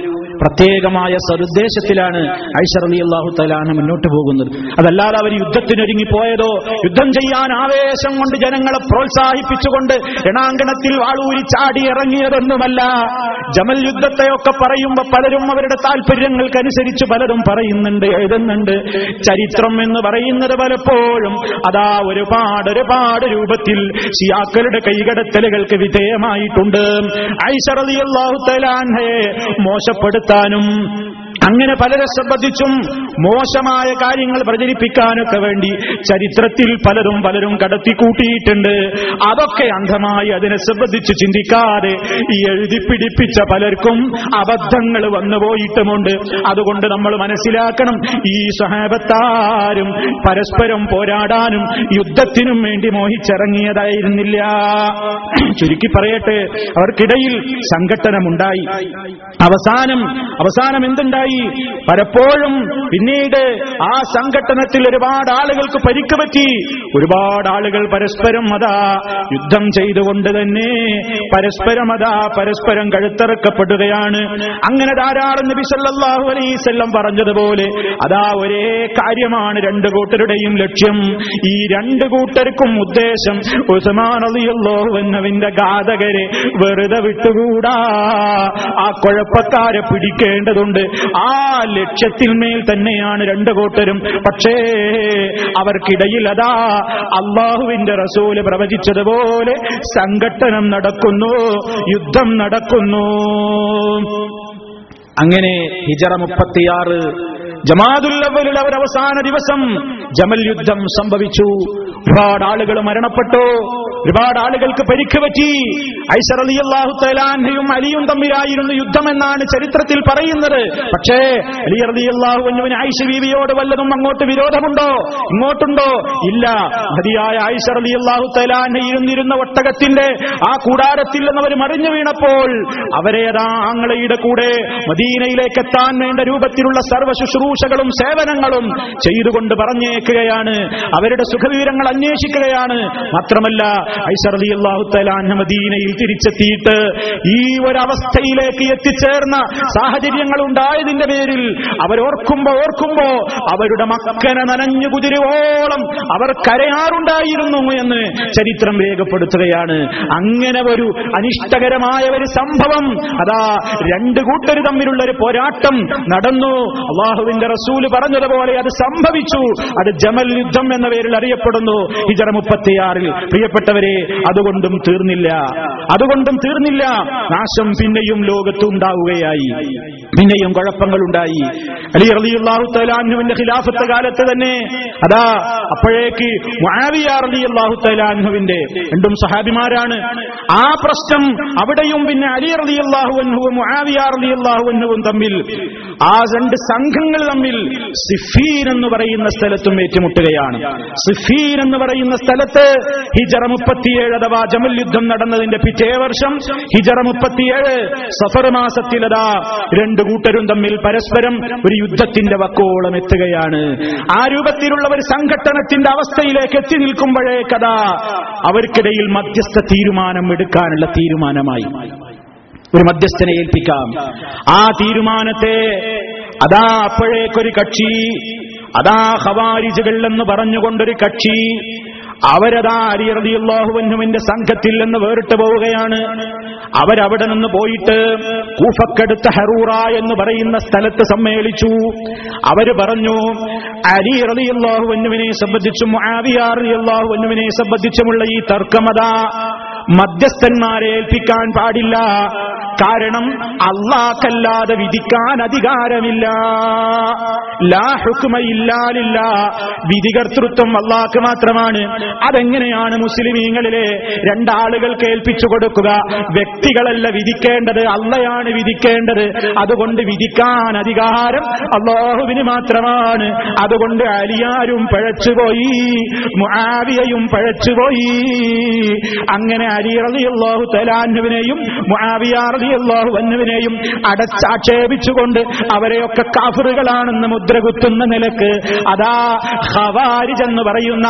പ്രത്യേകമായ സതുദ്ദേശത്തിലാണ് ഐഷർ അലി അള്ളാഹു തലാന മുന്നോട്ട് പോകുന്നത് അതല്ലാതെ അവർ യുദ്ധത്തിനൊരുങ്ങി പോയതോ യുദ്ധം ചെയ്യാൻ ആവേശം കൊണ്ട് ജനങ്ങളെ പ്രോത്സാഹിപ്പിച്ചുകൊണ്ട് രണാങ്കണത്തിൽ വാളൂരി ചാടി ഇറങ്ങിയതൊന്നുമല്ല ജമൽ യുദ്ധത്തെയൊക്കെ പറയുമ്പോൾ പലരും അവരുടെ താല്പര്യങ്ങൾക്കനുസരിച്ച് പലരും പറയുന്നുണ്ട് എഴുതുന്നുണ്ട് ചരിത്രം എന്ന് പറയുന്നത് പലപ്പോഴും അതാ ഒരുപാട് ഒരുപാട് രൂപത്തിൽ ഷിയാക്കളുടെ കൈകടത്തലുകൾക്ക് വിധേയമായിട്ടുണ്ട് ഐഷറിയാഹു തലാൻഹയെ മോശപ്പെടുത്താനും അങ്ങനെ പലരെ സംബന്ധിച്ചും മോശമായ കാര്യങ്ങൾ പ്രചരിപ്പിക്കാനൊക്കെ വേണ്ടി ചരിത്രത്തിൽ പലരും പലരും കടത്തിക്കൂട്ടിയിട്ടുണ്ട് അതൊക്കെ അന്ധമായി അതിനെ സംബന്ധിച്ച് ചിന്തിക്കാതെ ഈ എഴുതി പിടിപ്പിച്ച പലർക്കും അബദ്ധങ്ങൾ വന്നുപോയിട്ടുമുണ്ട് അതുകൊണ്ട് നമ്മൾ മനസ്സിലാക്കണം ഈ സഹാബത്താരും പരസ്പരം പോരാടാനും യുദ്ധത്തിനും വേണ്ടി മോഹിച്ചിറങ്ങിയതായിരുന്നില്ല ചുരുക്കി പറയട്ടെ അവർക്കിടയിൽ സംഘട്ടനമുണ്ടായി അവസാനം അവസാനം എന്തുണ്ടായി പലപ്പോഴും പിന്നീട് ആ സംഘട്ടനത്തിൽ ഒരുപാട് ആളുകൾക്ക് പരിക്ക് പറ്റി ഒരുപാട് ആളുകൾ പരസ്പരം അതാ യുദ്ധം ചെയ്തുകൊണ്ട് തന്നെ പരസ്പരം അതാ പരസ്പരം കഴുത്തിറക്കപ്പെടുകയാണ് അങ്ങനെ ധാരാളം നബി സല്ലല്ലാഹു അലൈവല്ലം പറഞ്ഞതുപോലെ അതാ ഒരേ കാര്യമാണ് രണ്ടു കൂട്ടരുടെയും ലക്ഷ്യം ഈ രണ്ടു കൂട്ടർക്കും ഉദ്ദേശം ഉസ്മാൻ അലിയല്ലാഹു എന്നവിന്റെ ഘാതകരെ വെറുതെ വിട്ടുകൂടാ ആ കുഴപ്പക്കാരെ പിടിക്കേണ്ടതുണ്ട് ആ ലക്ഷ്യത്തിന്മേൽ തന്നെയാണ് രണ്ടു കൂട്ടരും പക്ഷേ അവർക്കിടയിൽ അതാ അള്ളാഹുവിന്റെ റസൂല് പ്രവചിച്ചതുപോലെ സംഘട്ടനം നടക്കുന്നു യുദ്ധം നടക്കുന്നു അങ്ങനെ ഹിജറ മുപ്പത്തിയാറ് ജമാതുല്ലവലിൽ അവർ അവസാന ദിവസം ജമൽ യുദ്ധം സംഭവിച്ചു ഒരുപാട് ആളുകൾ മരണപ്പെട്ടു ഒരുപാട് ആളുകൾക്ക് പരിക്ക് പറ്റി ഐസർ അലി അള്ളാഹു തലാൻഹയും അലിയും തമ്മിലായിരുന്നു യുദ്ധം എന്നാണ് ചരിത്രത്തിൽ പറയുന്നത് പക്ഷേ അലി അലി അള്ളാഹുവിന് ഐഷ ബീവിയോട് വല്ലതും അങ്ങോട്ട് വിരോധമുണ്ടോ ഇങ്ങോട്ടുണ്ടോ ഇല്ല മതിയായ ഐഷർ അലി അള്ളാഹു തലാൻഹ ഇരുന്നിരുന്ന ഒട്ടകത്തിന്റെ ആ കൂടാരത്തിൽ നിന്നവർ മറിഞ്ഞു വീണപ്പോൾ അവരെ അതാ ആങ്ങളയുടെ കൂടെ മദീനയിലേക്ക് എത്താൻ വേണ്ട രൂപത്തിലുള്ള സർവ്വ ശുശ്രൂഷകളും സേവനങ്ങളും ചെയ്തുകൊണ്ട് പറഞ്ഞേക്കുകയാണ് അവരുടെ സുഖവിവരങ്ങൾ അന്വേഷിക്കുകയാണ് മാത്രമല്ല ഐസർ അലി അള്ളാഹു തലാൻഹ മദീനയിൽ തിരിച്ചെത്തിയിട്ട് ഈ ഒരവസ്ഥയിലേക്ക് എത്തിച്ചേർന്ന സാഹചര്യങ്ങൾ ഉണ്ടായതിന്റെ പേരിൽ അവരോർക്കുമ്പോ ഓർക്കുമ്പോ അവരുടെ മക്കനെ നനഞ്ഞു കുതിരുവോളം അവർ കരയാറുണ്ടായിരുന്നു എന്ന് ചരിത്രം രേഖപ്പെടുത്തുകയാണ് അങ്ങനെ ഒരു അനിഷ്ടകരമായ ഒരു സംഭവം അതാ രണ്ട് കൂട്ടർ തമ്മിലുള്ള ഒരു പോരാട്ടം നടന്നു അള്ളാഹുവിന്റെ റസൂല് പറഞ്ഞതുപോലെ അത് സംഭവിച്ചു അത് ജമൽ യുദ്ധം എന്ന പേരിൽ അറിയപ്പെടുന്നു ഹിജറ മുപ്പത്തിയാറിൽ പ്രിയപ്പെട്ടവരെ അതുകൊണ്ടും തീർന്നില്ല അതുകൊണ്ടും തീർന്നില്ല നാശം പിന്നെയും ലോകത്ത് ഉണ്ടാവുകയായി പിന്നെയും കുഴപ്പങ്ങൾ ഉണ്ടായി അലി റളിയല്ലാഹു തലാൻഹുവിന്റെ ഖിലാഫത്ത് കാലത്ത് തന്നെ അതാ അപ്പോഴേക്ക് മുആവിയ റളിയല്ലാഹു തലാൻഹുവിന്റെ രണ്ടും സഹാബിമാരാണ് ആ പ്രശ്നം അവിടെയും പിന്നെ അലി റളിയല്ലാഹു അൻഹുവും മുആവിയ റളിയല്ലാഹു അൻഹുവും തമ്മിൽ ആ രണ്ട് സംഘങ്ങൾ തമ്മിൽ സിഫീൻ എന്ന് പറയുന്ന സ്ഥലത്തും ഏറ്റുമുട്ടുകയാണ് സിഫീൻ എന്ന് പറയുന്ന സ്ഥലത്ത് ഹിജറ മുപ്പത്തിയേഴ് അഥവാ ജമൽ യുദ്ധം നടന്നതിന്റെ പിറ്റേ വർഷം ഹിജറ മുപ്പത്തിയേഴ് സഫർ മാസത്തിലതാ രണ്ടു കൂട്ടരും തമ്മിൽ പരസ്പരം ഒരു യുദ്ധത്തിന്റെ വക്കോളം എത്തുകയാണ് ആ രൂപത്തിലുള്ള ഒരു സംഘട്ടനത്തിന്റെ അവസ്ഥയിലേക്ക് എത്തി നിൽക്കുമ്പോഴേക്കതാ അവർക്കിടയിൽ മധ്യസ്ഥ തീരുമാനം എടുക്കാനുള്ള തീരുമാനമായി ഒരു മധ്യസ്ഥനെ ഏൽപ്പിക്കാം ആ തീരുമാനത്തെ അതാ അപ്പോഴേക്കൊരു കക്ഷി അതാ ഹവാരിജുകൾ എന്ന് പറഞ്ഞുകൊണ്ടൊരു കക്ഷി അവരതാ അലിയറിയാഹുവന്നുവിന്റെ സംഘത്തിൽ നിന്ന് വേറിട്ട് പോവുകയാണ് അവരവിടെ നിന്ന് പോയിട്ട് കൂഫക്കടുത്ത ഹറൂറ എന്ന് പറയുന്ന സ്ഥലത്ത് സമ്മേളിച്ചു അവര് പറഞ്ഞു അലി റളിയല്ലാഹുവിനെ സംബന്ധിച്ചും അലിയല്ലാഹുവിനെ സംബന്ധിച്ചുമുള്ള ഈ തർക്കമത മധ്യസ്ഥന്മാരെ ഏൽപ്പിക്കാൻ പാടില്ല കാരണം അള്ളാഹ്ക്കല്ലാതെ വിധിക്കാൻ അധികാരമില്ല ലാ ഹുക്മ ഇല്ലാലില്ല വിധികർത്തൃത്വം അള്ളാഹ്ക്ക് മാത്രമാണ് അതെങ്ങനെയാണ് മുസ്ലിമീങ്ങളിലെ രണ്ടാളുകൾക്ക് ഏൽപ്പിച്ചു കൊടുക്കുക വ്യക്തികളല്ല വിധിക്കേണ്ടത് അള്ളയാണ് വിധിക്കേണ്ടത് അതുകൊണ്ട് വിധിക്കാൻ അധികാരം അള്ളാഹുവിന് മാത്രമാണ് അതുകൊണ്ട് അലിയാരും പഴച്ചുപോയി മുആവിയയും പഴച്ചുപോയി അങ്ങനെ അലി റളിയല്ലാഹു തലാന്നുവിനെയും മുആവിയ റളിയല്ലാഹു അന്നുവിനെയും അടച്ചാക്ഷേപിച്ചുകൊണ്ട് അവരെയൊക്കെ കാഫറുകളാണെന്ന് മുദ്ര കുത്തുന്ന നിലക്ക് അതാ ഖവാരിജ് എന്ന് പറയുന്ന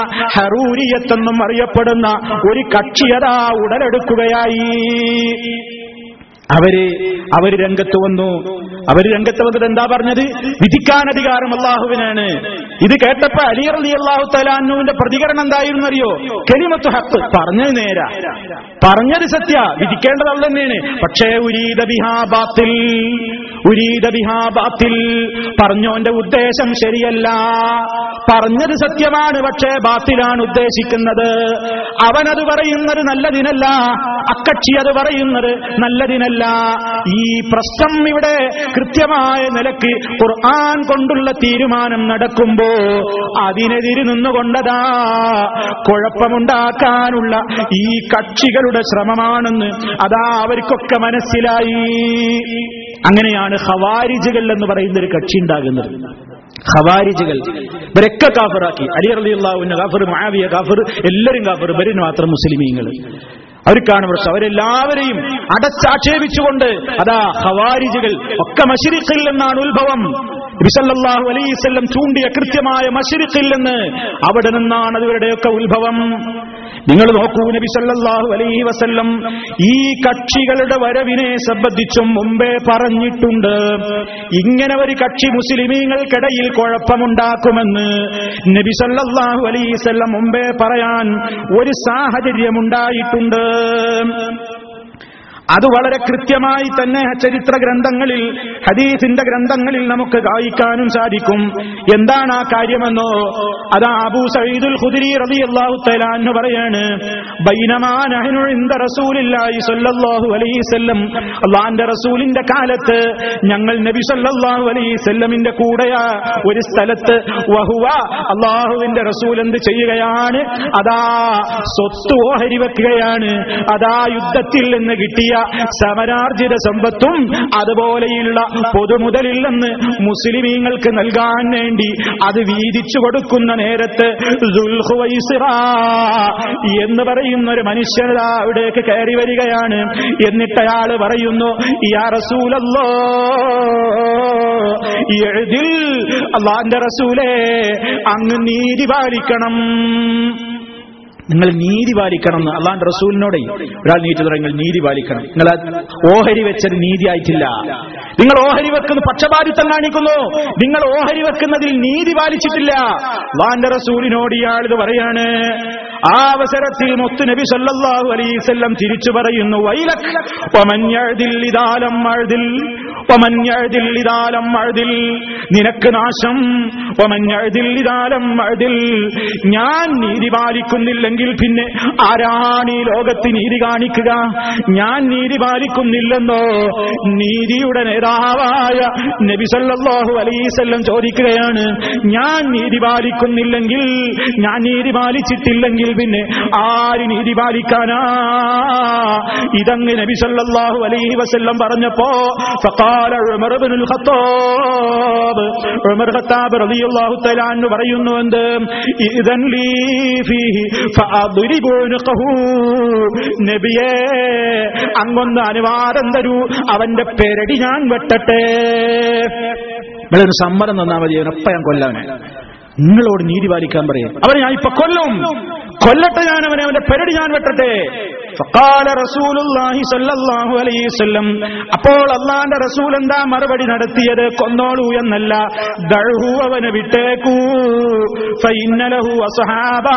ഹറൂരിയത്തെന്നും അറിയപ്പെടുന്ന ഒരു കക്ഷി അതാ ഉടലെടുക്കുകയായി അവര് അവര് രംഗത്ത് വന്നു അവര് രംഗത്ത് വന്നിട്ട് എന്താ പറഞ്ഞത് വിധിക്കാൻ അധികാരം അള്ളാഹുവിനാണ് ഇത് കേട്ടപ്പോ അലി അലി അള്ളാഹു തലാന്നുവിന്റെ പ്രതികരണം എന്തായിരുന്നു അറിയോ കെലിമത്ത് ഹക്ക് പറഞ്ഞത് നേരാ പറഞ്ഞത് സത്യ വിധിക്കേണ്ടത് അവൾ തന്നെയാണ് പക്ഷേ ഉരീദ ബിഹാ ബാത്തിൽ ഉരീദ ബിഹാ ബാത്തിൽ പറഞ്ഞോന്റെ ഉദ്ദേശം ശരിയല്ല പറഞ്ഞത് സത്യമാണ് പക്ഷേ ബാത്തിലാണ് ഉദ്ദേശിക്കുന്നത് അവനത് പറയുന്നത് നല്ലതിനല്ല അക്കക്ഷി അത് പറയുന്നത് നല്ലതിനല്ല ഈ പ്രശ്നം ഇവിടെ കൃത്യമായ നിലക്ക് ഖുർആൻ കൊണ്ടുള്ള തീരുമാനം നടക്കുമ്പോ അതിനെതിരെ നിന്നുകൊണ്ടതാ കുഴപ്പമുണ്ടാക്കാനുള്ള ഈ കക്ഷികളുടെ ശ്രമമാണെന്ന് അതാ അവർക്കൊക്കെ മനസ്സിലായി അങ്ങനെയാണ് ഹവാരിജുകൾ എന്ന് പറയുന്ന ഒരു കക്ഷി ഉണ്ടാകുന്നത് ഖവാരിജുകൾ ഇവരൊക്കെ കാഫറാക്കി അലി അലിയുള്ള കാഫർ മാവിയ കാഫർ എല്ലാവരും കാഫർ ഇവരിന് മാത്രം മുസ്ലിമീങ്ങൾ അവർക്കാണ് പ്രശ്നം അവരെല്ലാവരെയും അടച്ചാക്ഷേപിച്ചുകൊണ്ട് അതാ ഹവാരിജുകൾ ഒക്കെ മഷിരിഖിൽ നിന്നാണ് ഉത്ഭവം ബിസല്ലാഹു അലൈവല്ലം ചൂണ്ടിയ കൃത്യമായ മഷിരിഖിൽ നിന്ന് അവിടെ നിന്നാണ് ഇവരുടെയൊക്കെ ഉത്ഭവം നിങ്ങൾ നോക്കൂ നബി സല്ലല്ലാഹു അലൈഹി വസല്ലം ഈ കക്ഷികളുടെ വരവിനെ സംബന്ധിച്ചും മുമ്പേ പറഞ്ഞിട്ടുണ്ട് ഇങ്ങനെ ഒരു കക്ഷി മുസ്ലിമീങ്ങൾക്കിടയിൽ കുഴപ്പമുണ്ടാക്കുമെന്ന് നബി സല്ലല്ലാഹു അലൈഹി വസല്ലം മുമ്പേ പറയാൻ ഒരു സാഹചര്യമുണ്ടായിട്ടുണ്ട് അത് വളരെ കൃത്യമായി തന്നെ ചരിത്ര ഗ്രന്ഥങ്ങളിൽ ഹദീസിന്റെ ഗ്രന്ഥങ്ങളിൽ നമുക്ക് വായിക്കാനും സാധിക്കും എന്താണ് ആ കാര്യമെന്നോ അതാ അബൂ സയ്യിദുൽ ഖുദരി റളിയല്ലാഹു തആല എന്ന് പറയാണ് ബൈനമാ നഹ്നു ഇൻദ റസൂലില്ലാഹി സ്വല്ലല്ലാഹു അലൈഹി വസല്ലം അല്ലാഹുവിന്റെ റസൂലിന്റെ കാലത്ത് ഞങ്ങൾ നബി സല്ലല്ലാഹു അലൈഹി വസല്ലമിന്റെ കൂടെയാ ഒരു സ്ഥലത്ത് വഹുവ അള്ളാഹുവിന്റെ റസൂൽ എന്ത് ചെയ്യുകയാണ് അതാ സ്വത്ത് ഓഹരി വെക്കുകയാണ് അതാ യുദ്ധത്തിൽ നിന്ന് കിട്ടിയ സമരാർജിത സമ്പത്തും അതുപോലെയുള്ള പൊതുമുതലിൽ നിന്ന് മുസ്ലിമീങ്ങൾക്ക് നൽകാൻ വേണ്ടി അത് വീതിച്ചു കൊടുക്കുന്ന നേരത്ത് ദുൽഹുവൈസിറ എന്ന് പറയുന്ന ഒരു മനുഷ്യനതാ അവിടേക്ക് കയറി വരികയാണ് എന്നിട്ട് അയാൾ പറയുന്നു യാ റസൂലല്ലോ എഴുതിൽ അള്ളാന്റെ റസൂലേ അങ്ങ് നീതി പാലിക്കണം നിങ്ങൾ നീതി പാലിക്കണം എന്ന് അള്ളാന്റെ റസൂലിനോടെ ഒരാൾ നീതി തുടങ്ങി നീതി പാലിക്കണം നിങ്ങൾ ആ ഓഹരി വെച്ചത് നീതി ആയിട്ടില്ല നിങ്ങൾ ഓഹരി വെക്കുന്ന പക്ഷപാതിത്വം കാണിക്കുന്നു നിങ്ങൾ ഓഹരി വെക്കുന്നതിൽ നീതി പാലിച്ചിട്ടില്ല അള്ളാന്റെ റസൂലിനോട് ഇയാൾ ഇത് പറയാണ് ആ അവസരത്തിൽ മുത്തു നബി സല്ലല്ലാഹു അലൈവല്ലം തിരിച്ചു പറയുന്നു വൈലക് വമഞ്ഞഴുതിൽ ഇതാലം അഴുതിൽ വമഞ്ഞഴുതിൽ ഇതാലം അഴുതിൽ നിനക്ക് നാശം വമഞ്ഞഴുതിൽ ഇതാലം അഴുതിൽ ഞാൻ നീതി പാലിക്കുന്നില്ലെങ്കിൽ പിന്നെ ആരാണ് ഈ ലോകത്ത് നീതി കാണിക്കുക ഞാൻ നീതി പാലിക്കുന്നില്ലെന്നോ നീതിയുടെ നേതാവായ നബി സല്ലല്ലാഹു അലൈവല്ലം ചോദിക്കുകയാണ് ഞാൻ നീതി പാലിക്കുന്നില്ലെങ്കിൽ ഞാൻ നീതി പാലിച്ചിട്ടില്ലെങ്കിൽ പിന്നെ ആര് നീതി പാലിക്കാനാ ഇതങ്ങ് നബി സല്ലല്ലാഹു അലൈഹി വസല്ലം പറഞ്ഞപ്പോ ഫഖാല ഉമർ ഇബ്നുൽ ഖത്താബ് ഉമർ ഖത്താബ് റളിയല്ലാഹു തആല അൻഹു പറയുന്നു എന്ത് ഇദൻ ലീ ഫീഹി ഫഅദ്രിബു ഉൻഖഹു നബിയേ അങ്ങൊന്ന് അനുവാദം തരൂ അവന്റെ പെരടി ഞാൻ വെട്ടട്ടെ ഇവിടെ ഒരു സമ്മതം തന്നാ മതി അവനൊപ്പം ഞാൻ കൊല്ലാവനെ നിങ്ങളോട് നീതി പാലിക്കാൻ പറയും അവനെ ഞാൻ ഇപ്പൊ കൊല്ലും കൊല്ലട്ടെ ഞാൻ അവനെ അവന്റെ പെരടി ഞാൻ വെട്ടട്ടെ ഫഖാല റസൂലുള്ളാഹി സ്വല്ലല്ലാഹു അലൈഹി വസല്ലം അപ്പോൾ അള്ളാന്റെ റസൂൽ എന്താ മറുപടി നടത്തിയത് കൊന്നോളൂ എന്നല്ല ദഅഹു അവനെ വിട്ടേക്കൂ ഫഇന്ന ലഹു അസ്ഹാബാ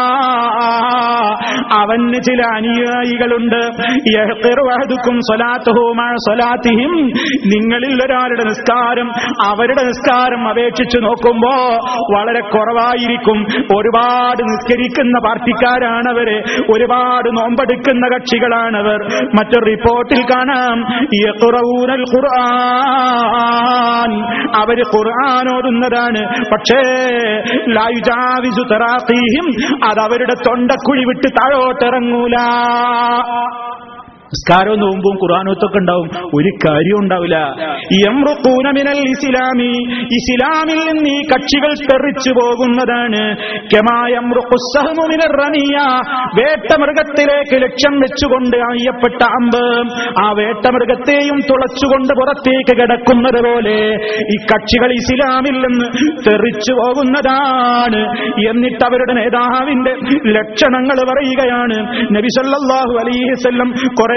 അവന് ചില അനുയായികളുണ്ട് യഹ്ഖിറു അഹദുക്കും സ്വലാത്തുഹു മഅ സ്വലാത്തിഹിം നിങ്ങളിൽ ഒരാളുടെ നിസ്കാരം അവരുടെ നിസ്കാരം അപേക്ഷിച്ച് നോക്കുമ്പോ വളരെ കുറവായിരിക്കും ഒരുപാട് നിസ്കരിക്കുന്ന പാർട്ടിക്കാരാണവര് ഒരുപാട് നോമ്പെടുക്കുന്ന കക്ഷികളാണവർ മറ്റൊരു റിപ്പോർട്ടിൽ കാണാം യഖ്റഊനൽ ഖുർആൻ അവര് ഖുർആൻ ഓതുന്നതാണ് പക്ഷേ ലായുജാവിസു തറാഖീഹിം അത് അവരുടെ തൊണ്ടക്കുഴി വിട്ട് താഴോട്ടിറങ്ങൂല നിസ്കാരവും നോമ്പും ഖുർആാനത്തൊക്കെ ഉണ്ടാവും ഒരു കാര്യം ഉണ്ടാവില്ല യംറുഖൂന മിനൽ ഇസ്ലാമി ഇസ്ലാമിൽ നിന്ന് ഈ കക്ഷികൾ തെറിച്ചു പോകുന്നതാണ് കമാ യംറുഖു സഹ്മു മിനർ റമിയ വേട്ടമൃഗത്തിലേക്ക് ലക്ഷ്യം വെച്ചുകൊണ്ട് അയ്യപ്പെട്ട അമ്പ് ആ വേട്ടമൃഗത്തെയും തുളച്ചുകൊണ്ട് പുറത്തേക്ക് കിടക്കുന്നത് പോലെ ഈ കക്ഷികൾ ഇസ്ലാമിൽ നിന്ന് തെറിച്ചു പോകുന്നതാണ് എന്നിട്ട് അവരുടെ നേതാവിന്റെ ലക്ഷണങ്ങൾ പറയുകയാണ് നബി സല്ലല്ലാഹു അലൈഹി വസല്ലം കുറെ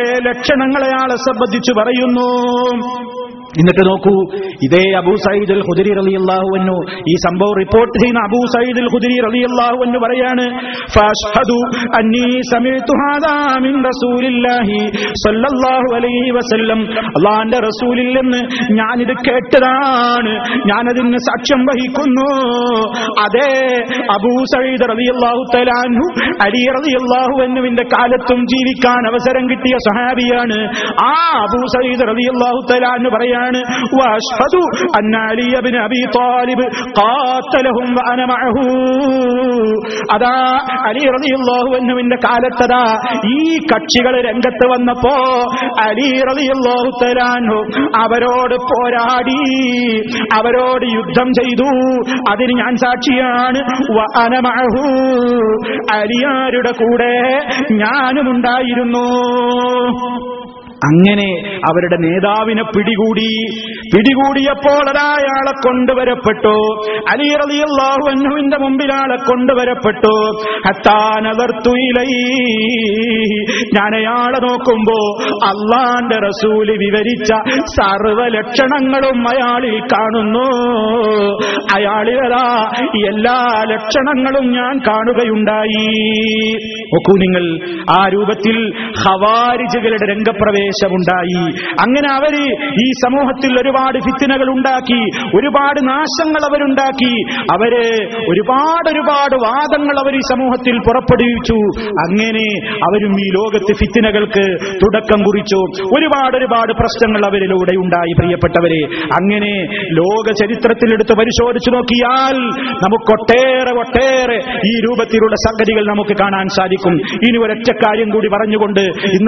ലക്ഷണങ്ങൾ അയാളെ സംബന്ധിച്ച് പറയുന്നു എന്നിട്ട് നോക്കൂ ഇതേ അബൂ സയ്യിദ് അൽ ഖുദരി റളിയല്ലാഹു അൻഹു ഈ സംഭവം റിപ്പോർട്ട് ചെയ്യുന്ന അബൂ സയ്യിദ് അൽ ഖുദരി റളിയല്ലാഹു അൻഹു പറയാണ് ഫഅഷ്ഹദു അന്നീ സമീഅതു ഹാദാ മിൻ റസൂലില്ലാഹി സ്വല്ലല്ലാഹു അലൈഹി വസല്ലം അല്ലാഹുവിന്റെ റസൂലിൽ നിന്ന് ഞാനിത് കേട്ടതാണ് ഞാനതിന് സാക്ഷ്യം വഹിക്കുന്നു അതേ അബൂ സയ്യിദ് റളിയല്ലാഹു തആല അൻഹു അലി റളിയല്ലാഹു അൻഹുവിന്റെ കാലത്തും ജീവിക്കാൻ അവസരം കിട്ടിയ സഹാബിയാണ് ആ അബൂ സയ്യിദ് റളിയല്ലാഹു തആല അൻഹു പറയാണ് വഅഷ്ഹദു അന്ന അലി ഇബ്നു അബീ ത്വാലിബ് ഖാത്തലഹും വഅന മഅഹു അതാ അലി റളിയല്ലാഹു അൻഹുവിന്റെ കാലത്തതാ ഈ കക്ഷികൾ രംഗത്ത് വന്നപ്പോ അലി റളിയല്ലാഹു തആല അൻഹു അവരോട് പോരാടി അവരോട് യുദ്ധം ചെയ്തു അതിന് ഞാൻ സാക്ഷിയാണ് വഅന മഅഹു അലിയാരുടെ കൂടെ ഞാനും ഉണ്ടായിരുന്നു അങ്ങനെ അവരുടെ നേതാവിനെ പിടികൂടി പിടികൂടിയപ്പോൾ അതാ അയാളെ കൊണ്ടുവരപ്പെട്ടു അലി റളിയല്ലാഹു അൻഹുവിന്റെ മുമ്പിൽ ആളെ കൊണ്ടുവരപ്പെട്ടു ഹത്താ നദർതു ഇലൈഹി ഞാൻ അയാളെ നോക്കുമ്പോ അള്ളാന്റെ റസൂല് വിവരിച്ച സർവ ലക്ഷണങ്ങളും അയാളിൽ കാണുന്നു അയാളിലതാ എല്ലാ ലക്ഷണങ്ങളും ഞാൻ കാണുകയുണ്ടായി നോക്കൂ നിങ്ങൾ ആ രൂപത്തിൽ ഹവാരിജുകളുടെ രംഗപ്രവേശമുണ്ടായി അങ്ങനെ അവര് ഈ സമൂഹത്തിൽ ഒരുപാട് ഫിത്തിനകൾ ഉണ്ടാക്കി ഒരുപാട് നാശങ്ങൾ അവരുണ്ടാക്കി അവര് ഒരുപാട് ഒരുപാട് വാദങ്ങൾ അവർ ഈ സമൂഹത്തിൽ പുറപ്പെടുവിച്ചു അങ്ങനെ അവരും ഈ ലോകത്ത് ഫിത്തിനകൾക്ക് തുടക്കം കുറിച്ചു ഒരുപാട് ഒരുപാട് പ്രശ്നങ്ങൾ അവരിലൂടെ ഉണ്ടായി പ്രിയപ്പെട്ടവരെ അങ്ങനെ ലോക ചരിത്രത്തിൽ എടുത്ത് പരിശോധിച്ചു നോക്കിയാൽ നമുക്കൊട്ടേറെ ഒട്ടേറെ ഈ രൂപത്തിലുള്ള സംഗതികൾ നമുക്ക് കാണാൻ സാധിക്കും ഇനി ഒരൊറ്റ കാര്യം കൂടി പറഞ്ഞുകൊണ്ട് ഇന്ന്